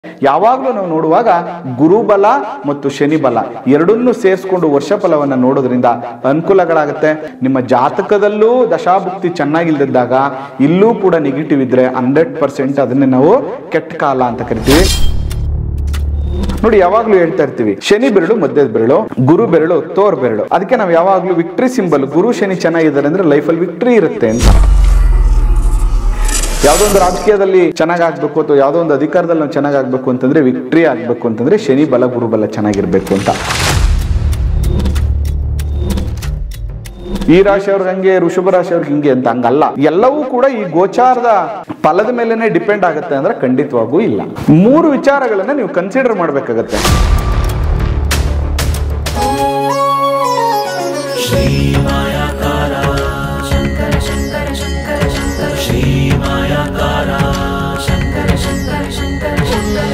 ಯಾವಾಗಲೂ ನಾವು ನೋಡುವಾಗ ಗುರುಬಲ ಮತ್ತು ಶನಿ ಬಲ ಎರಡನ್ನೂ ಸೇರಿಸ್ಕೊಂಡು ವರ್ಷ ಫಲವನ್ನ ನೋಡೋದ್ರಿಂದ ಅನುಕೂಲಗಳಾಗುತ್ತೆ ನಿಮ್ಮ ಜಾತಕದಲ್ಲೂ ದಶಾಭುಕ್ತಿ ಚೆನ್ನಾಗಿಲ್ದಿದ್ದಾಗ ಇಲ್ಲೂ ಕೂಡ ನೆಗೆಟಿವ್ ಇದ್ರೆ ಹಂಡ್ರೆಡ್ ಪರ್ಸೆಂಟ್ ಅದನ್ನೇ ನಾವು ಕೆಟ್ಟ ಕಾಲ ಅಂತ ಕರಿತೀವಿ ನೋಡಿ ಯಾವಾಗ್ಲೂ ಹೇಳ್ತಾ ಇರ್ತೀವಿ ಶನಿ ಬೆರಳು ಮಧ್ಯದ ಬೆರಳು ಗುರು ಬೆರಳು ತೋರ್ ಬೆರಳು ಅದಕ್ಕೆ ನಾವು ಯಾವಾಗ್ಲೂ ವಿಕ್ಟ್ರಿ ಸಿಂಬಲ್ ಗುರು ಶನಿ ಚೆನ್ನಾಗಿದ್ದಾರೆ ಅಂದ್ರೆ ಲೈಫಲ್ಲಿ ವಿಕ್ಟ್ರಿ ಇರುತ್ತೆ ಅಂತ ಯಾವುದೋ ಒಂದು ರಾಜಕೀಯದಲ್ಲಿ ಚೆನ್ನಾಗಾಗ್ಬೇಕು ಅಥವಾ ಯಾವುದೋ ಒಂದು ಅಧಿಕಾರದಲ್ಲಿ ನಾವು ಚೆನ್ನಾಗಾಗ್ಬೇಕು ಅಂತಂದ್ರೆ ವಿಕ್ಟ್ರಿ ಆಗ್ಬೇಕು ಅಂತಂದ್ರೆ ಶನಿ ಬಲ ಗುರು ಬಲ ಚೆನ್ನಾಗಿರ್ಬೇಕು ಅಂತ ಈ ರಾಶಿಯವ್ರಿಗೆ ಹಂಗೆ ಋಷಭ ರಾಶಿಯವ್ರಿಗೆ ಹಿಂಗೆ ಅಂತ ಹಂಗಲ್ಲ ಎಲ್ಲವೂ ಕೂಡ ಈ ಗೋಚಾರದ ಫಲದ ಮೇಲೆನೆ ಡಿಪೆಂಡ್ ಆಗುತ್ತೆ ಅಂದ್ರೆ ಖಂಡಿತವಾಗೂ ಇಲ್ಲ ಮೂರು ವಿಚಾರಗಳನ್ನ ನೀವು ಕನ್ಸಿಡರ್ ಮಾಡ್ಬೇಕಾಗತ್ತೆ श्रीमायाकारा शङ्कर शङ्कर शङ्कर शङ्कर श्रीमायाकारा शङ्कर शङ्कर शङ्कर शङ्कर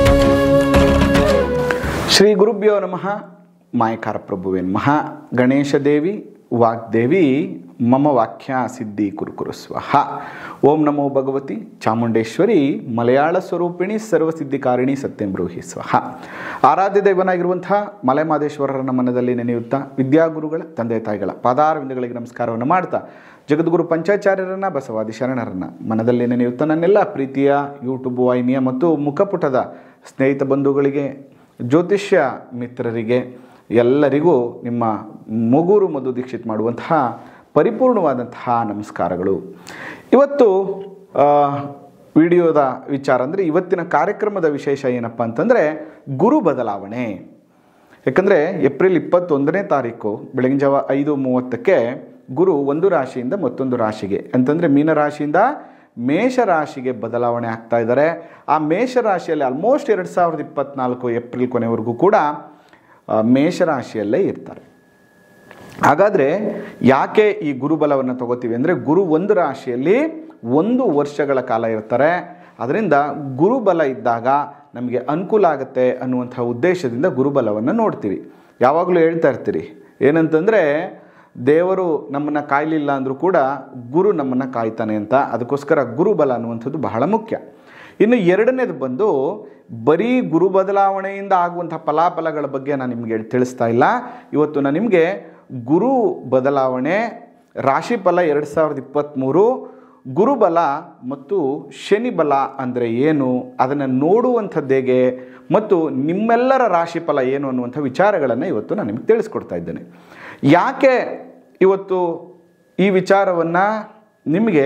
ಶ್ರೀ ಗುರುಭ್ಯೋ ನಮಃ ಮಾಯಕಾರ ಪ್ರಭುವೇ ನಮಃ ಗಣೇಶ ದೇವಿ ವಾಗ್ದೇವಿ ಮಮ ವಾಕ್ಯ ಸಿದ್ಧಿ ಕುರುಕುರು ಸ್ವಹ ಓಂ ನಮೋ ಭಗವತಿ ಚಾಮುಂಡೇಶ್ವರಿ ಮಲಯಾಳ ಸ್ವರೂಪಿಣಿ ಸರ್ವಸಿದ್ಧಿಕಾರಿಣಿ ಸತ್ಯಂ ಬ್ರೂಹಿ ಸ್ವಹ ಆರಾಧ್ಯ ದೈವನಾಗಿರುವಂತಹ ಮಲೆಮಾದೇಶ್ವರರ ಮನದಲ್ಲಿ ನೆನೆಯುತ್ತಾ ವಿದ್ಯಾಗುರುಗಳ ತಂದೆ ತಾಯಿಗಳ ಪಾದಾರವಿಂದಗಳಿಗೆ ನಮಸ್ಕಾರವನ್ನು ಮಾಡ್ತಾ ಜಗದ್ಗುರು ಪಂಚಾಚಾರ್ಯರನ್ನ ಬಸವಾದಿ ಶರಣರನ್ನ ಮನದಲ್ಲಿ ನೆನೆಯುತ್ತಾ ನನ್ನೆಲ್ಲ ಪ್ರೀತಿಯ ಯೂಟ್ಯೂಬ್ ವಾಹಿನಿಯ ಮತ್ತು ಮುಖಪುಟದ ಸ್ನೇಹಿತ ಬಂಧುಗಳಿಗೆ ಜ್ಯೋತಿಷ್ಯ ಮಿತ್ರರಿಗೆ ಎಲ್ಲರಿಗೂ ನಿಮ್ಮ ಮೊಗೂರು ಮಧು ದೀಕ್ಷಿತ್ ಮಾಡುವಂತಹ ಪರಿಪೂರ್ಣವಾದಂತಹ ನಮಸ್ಕಾರಗಳು ಇವತ್ತು ಆ, ವಿಡಿಯೋದ ವಿಚಾರ ಅಂದರೆ ಇವತ್ತಿನ ಕಾರ್ಯಕ್ರಮದ ವಿಶೇಷ ಏನಪ್ಪ ಅಂತಂದರೆ ಗುರು ಬದಲಾವಣೆ ಯಾಕಂದರೆ ಏಪ್ರಿಲ್ ಇಪ್ಪತ್ತೊಂದನೇ ತಾರೀಕು ಬೆಳಗಿನ ಜಾವ ಐದು ಮೂವತ್ತಕ್ಕೆ ಗುರು ಒಂದು ರಾಶಿಯಿಂದ ಮತ್ತೊಂದು ರಾಶಿಗೆ ಅಂತಂದರೆ ಮೀನರಾಶಿಯಿಂದ ಮೇಷರಾಶಿಗೆ ಬದಲಾವಣೆ ಆಗ್ತಾ ಇದ್ದಾರೆ ಆ ಮೇಷರಾಶಿಯಲ್ಲಿ ಆಲ್ಮೋಸ್ಟ್ ಎರಡು ಸಾವಿರದ ಇಪ್ಪತ್ನಾಲ್ಕು ಏಪ್ರಿಲ್ ಕೊನೆವರೆಗೂ ಕೂಡ ಆ, ಮೇಷರಾಶಿಯಲ್ಲೇ ಇರ್ತಾರೆ ಹಾಗಾದರೆ ಯಾಕೆ ಈ ಗುರುಬಲವನ್ನು ತಗೋತೀವಿ ಅಂದರೆ ಗುರು ಒಂದು ರಾಶಿಯಲ್ಲಿ ಒಂದು ವರ್ಷಗಳ ಕಾಲ ಇರ್ತಾರೆ ಅದರಿಂದ ಗುರುಬಲ ಇದ್ದಾಗ ನಮಗೆ ಅನುಕೂಲ ಆಗುತ್ತೆ ಅನ್ನುವಂಥ ಉದ್ದೇಶದಿಂದ ಗುರುಬಲವನ್ನು ನೋಡ್ತೀವಿ ಯಾವಾಗಲೂ ಹೇಳ್ತಾ ಇರ್ತೀರಿ ಏನಂತಂದರೆ ದೇವರು ನಮ್ಮನ್ನು ಕಾಯಲಿಲ್ಲ ಅಂದರೂ ಕೂಡ ಗುರು ನಮ್ಮನ್ನು ಕಾಯ್ತಾನೆ ಅಂತ ಅದಕ್ಕೋಸ್ಕರ ಗುರುಬಲ ಅನ್ನುವಂಥದ್ದು ಬಹಳ ಮುಖ್ಯ ಇನ್ನು ಎರಡನೇದು ಬಂದು ಬರೀ ಗುರು ಬದಲಾವಣೆಯಿಂದ ಆಗುವಂಥ ಫಲಾಫಲಗಳ ಬಗ್ಗೆ ನಾನು ನಿಮಗೆ ತಿಳಿಸ್ತಾ ಇಲ್ಲ ಇವತ್ತು ನಾನು ನಿಮಗೆ ಗುರು ಬದಲಾವಣೆ ರಾಶಿಫಲ ಎರಡು ಸಾವಿರದ ಇಪ್ಪತ್ತ್ಮೂರು ಗುರುಬಲ ಮತ್ತು ಶನಿ ಬಲ ಅಂದರೆ ಏನು ಅದನ್ನು ನೋಡುವಂಥದ್ದು ಹೇಗೆ ಮತ್ತು ನಿಮ್ಮೆಲ್ಲರ ರಾಶಿಫಲ ಏನು ಅನ್ನುವಂಥ ವಿಚಾರಗಳನ್ನು ಇವತ್ತು ನಾನು ನಿಮಗೆ ತಿಳಿಸ್ಕೊಡ್ತಾ ಇದ್ದೇನೆ ಯಾಕೆ ಇವತ್ತು ಈ ವಿಚಾರವನ್ನು ನಿಮಗೆ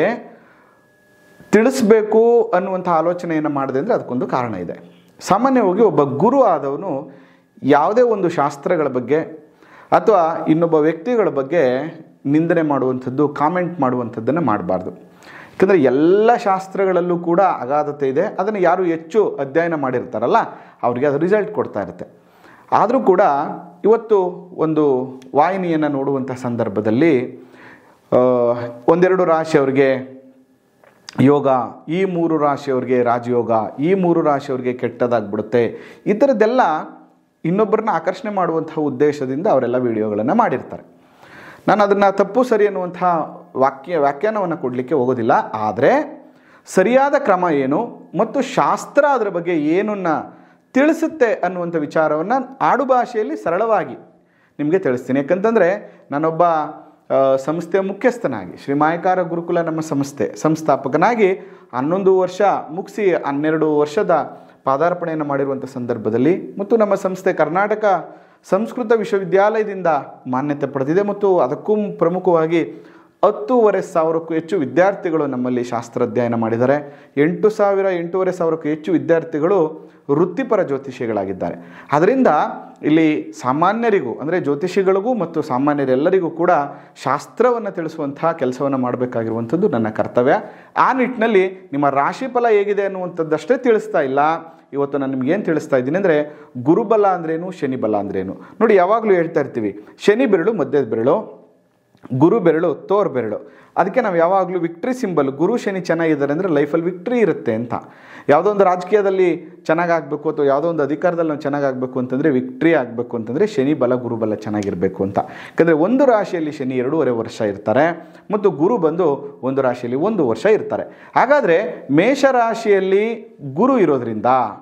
ತಿಳಿಸ್ಬೇಕು ಅನ್ನುವಂಥ ಆಲೋಚನೆಯನ್ನು ಮಾಡಿದೆ ಅಂದರೆ ಅದಕ್ಕೊಂದು ಕಾರಣ ಇದೆ ಸಾಮಾನ್ಯವಾಗಿ ಒಬ್ಬ ಗುರು ಆದವನು ಯಾವುದೇ ಒಂದು ಶಾಸ್ತ್ರಗಳ ಬಗ್ಗೆ ಅಥವಾ ಇನ್ನೊಬ್ಬ ವ್ಯಕ್ತಿಗಳ ಬಗ್ಗೆ ನಿಂದನೆ ಮಾಡುವಂಥದ್ದು ಕಾಮೆಂಟ್ ಮಾಡುವಂಥದ್ದನ್ನು ಮಾಡಬಾರ್ದು ಯಾಕಂದರೆ ಎಲ್ಲ ಶಾಸ್ತ್ರಗಳಲ್ಲೂ ಕೂಡ ಅಗಾಧತೆ ಇದೆ ಅದನ್ನು ಯಾರು ಹೆಚ್ಚು ಅಧ್ಯಯನ ಮಾಡಿರ್ತಾರಲ್ಲ ಅವರಿಗೆ ಅದು ರಿಸಲ್ಟ್ ಕೊಡ್ತಾ ಇರುತ್ತೆ ಆದರೂ ಕೂಡ ಇವತ್ತು ಒಂದು ವಾಹಿನಿಯನ್ನು ನೋಡುವಂಥ ಸಂದರ್ಭದಲ್ಲಿ ಆ, ಒಂದೆರಡು ರಾಶಿಯವರಿಗೆ ಯೋಗ ಈ ಮೂರು ರಾಶಿಯವರಿಗೆ ರಾಜಯೋಗ ಈ ಮೂರು ರಾಶಿಯವರಿಗೆ ಕೆಟ್ಟದಾಗ್ಬಿಡುತ್ತೆ ಈ ಥರದ್ದೆಲ್ಲ ಇನ್ನೊಬ್ಬರನ್ನ ಆಕರ್ಷಣೆ ಮಾಡುವಂಥ ಉದ್ದೇಶದಿಂದ ಅವರೆಲ್ಲ ವಿಡಿಯೋಗಳನ್ನು ಮಾಡಿರ್ತಾರೆ ನಾನು ಅದನ್ನು ತಪ್ಪು ಸರಿ ಅನ್ನುವಂಥ ವಾಕ್ಯ ವ್ಯಾಖ್ಯಾನವನ್ನು ಕೊಡಲಿಕ್ಕೆ ಹೋಗೋದಿಲ್ಲ ಆದರೆ ಸರಿಯಾದ ಕ್ರಮ ಏನು ಮತ್ತು ಶಾಸ್ತ್ರ ಅದರ ಬಗ್ಗೆ ಏನನ್ನ ತಿಳಿಸುತ್ತೆ ಅನ್ನುವಂಥ ವಿಚಾರವನ್ನು ಆಡು ಭಾಷೆಯಲ್ಲಿ ಸರಳವಾಗಿ ನಿಮಗೆ ತಿಳಿಸ್ತೀನಿ ಯಾಕಂತಂದರೆ ನಾನೊಬ್ಬ ಆ, ಸಂಸ್ಥೆಯ ಮುಖ್ಯಸ್ಥನಾಗಿ ಶ್ರೀ ಮಾಯಕಾರ ಗುರುಕುಲ ನಮ್ಮ ಸಂಸ್ಥೆ ಸಂಸ್ಥಾಪಕನಾಗಿ ಹನ್ನೊಂದು ವರ್ಷ ಮುಗಿಸಿ ಹನ್ನೆರಡು ವರ್ಷದ ಪಾದಾರ್ಪಣೆಯನ್ನು ಮಾಡಿರುವಂಥ ಸಂದರ್ಭದಲ್ಲಿ ಮತ್ತು ನಮ್ಮ ಸಂಸ್ಥೆ ಕರ್ನಾಟಕ ಸಂಸ್ಕೃತ ವಿಶ್ವವಿದ್ಯಾಲಯದಿಂದ ಮಾನ್ಯತೆ ಪಡೆದಿದೆ ಮತ್ತು ಅದಕ್ಕೂ ಪ್ರಮುಖವಾಗಿ ಹತ್ತೂವರೆ ಸಾವಿರಕ್ಕೂ ಹೆಚ್ಚು ವಿದ್ಯಾರ್ಥಿಗಳು ನಮ್ಮಲ್ಲಿ ಶಾಸ್ತ್ರ ಅಧ್ಯಯನ ಮಾಡಿದ್ದಾರೆ ಎಂಟು ಸಾವಿರ ಎಂಟೂವರೆ ಸಾವಿರಕ್ಕೂ ಹೆಚ್ಚು ವಿದ್ಯಾರ್ಥಿಗಳು ವೃತ್ತಿಪರ ಜ್ಯೋತಿಷಿಗಳಾಗಿದ್ದಾರೆ ಅದರಿಂದ ಇಲ್ಲಿ ಸಾಮಾನ್ಯರಿಗೂ ಅಂದರೆ ಜ್ಯೋತಿಷಿಗಳಿಗೂ ಮತ್ತು ಸಾಮಾನ್ಯರೆಲ್ಲರಿಗೂ ಕೂಡ ಶಾಸ್ತ್ರವನ್ನು ತಿಳಿಸುವಂಥ ಕೆಲಸವನ್ನು ಮಾಡಬೇಕಾಗಿರುವಂಥದ್ದು ನನ್ನ ಕರ್ತವ್ಯ ಆ ನಿಟ್ಟಿನಲ್ಲಿ ನಿಮ್ಮ ರಾಶಿಫಲ ಹೇಗಿದೆ ಅನ್ನುವಂಥದ್ದಷ್ಟೇ ತಿಳಿಸ್ತಾ ಇಲ್ಲ ಇವತ್ತು ನಾನು ನಿಮ್ಗೆ ಏನು ತಿಳಿಸ್ತಾ ಇದ್ದೀನಿ ಅಂದರೆ ಗುರುಬಲ ಅಂದ್ರೇನು ಶನಿ ಬಲ ಅಂದ್ರೇನು ನೋಡಿ ಯಾವಾಗಲೂ ಹೇಳ್ತಾ ಇರ್ತೀವಿ ಶನಿ ಬೆರಳು ಮಧ್ಯದ ಬೆರಳು ಗುರು ಬೆರಳು ತೋರ್ ಬೆರಳು ಅದಕ್ಕೆ ನಾವು ಯಾವಾಗಲೂ ವಿಕ್ಟ್ರಿ ಸಿಂಬಲ್ ಗುರು ಶನಿ ಚೆನ್ನಾಗಿದ್ದಾರೆ ಅಂದರೆ ಲೈಫಲ್ಲಿ ವಿಕ್ಟ್ರಿ ಇರುತ್ತೆ ಅಂತ ಯಾವುದೋ ಒಂದು ರಾಜಕೀಯದಲ್ಲಿ ಚೆನ್ನಾಗಾಗಬೇಕು ಅಥವಾ ಯಾವುದೋ ಒಂದು ಅಧಿಕಾರದಲ್ಲಿ ನಾವು ಚೆನ್ನಾಗಾಗಬೇಕು ಅಂತಂದರೆ ವಿಕ್ಟ್ರಿ ಆಗಬೇಕು ಅಂತಂದರೆ ಶನಿ ಬಲ ಗುರು ಬಲ ಚೆನ್ನಾಗಿರಬೇಕು ಅಂತ ಯಾಕಂದರೆ ಒಂದು ರಾಶಿಯಲ್ಲಿ ಶನಿ ಎರಡೂವರೆ ವರ್ಷ ಇರ್ತಾರೆ ಮತ್ತು ಗುರು ಬಂದು ಒಂದು ರಾಶಿಯಲ್ಲಿ ಒಂದು ವರ್ಷ ಇರ್ತಾರೆ ಹಾಗಾದರೆ ಮೇಷರಾಶಿಯಲ್ಲಿ ಗುರು ಇರೋದ್ರಿಂದ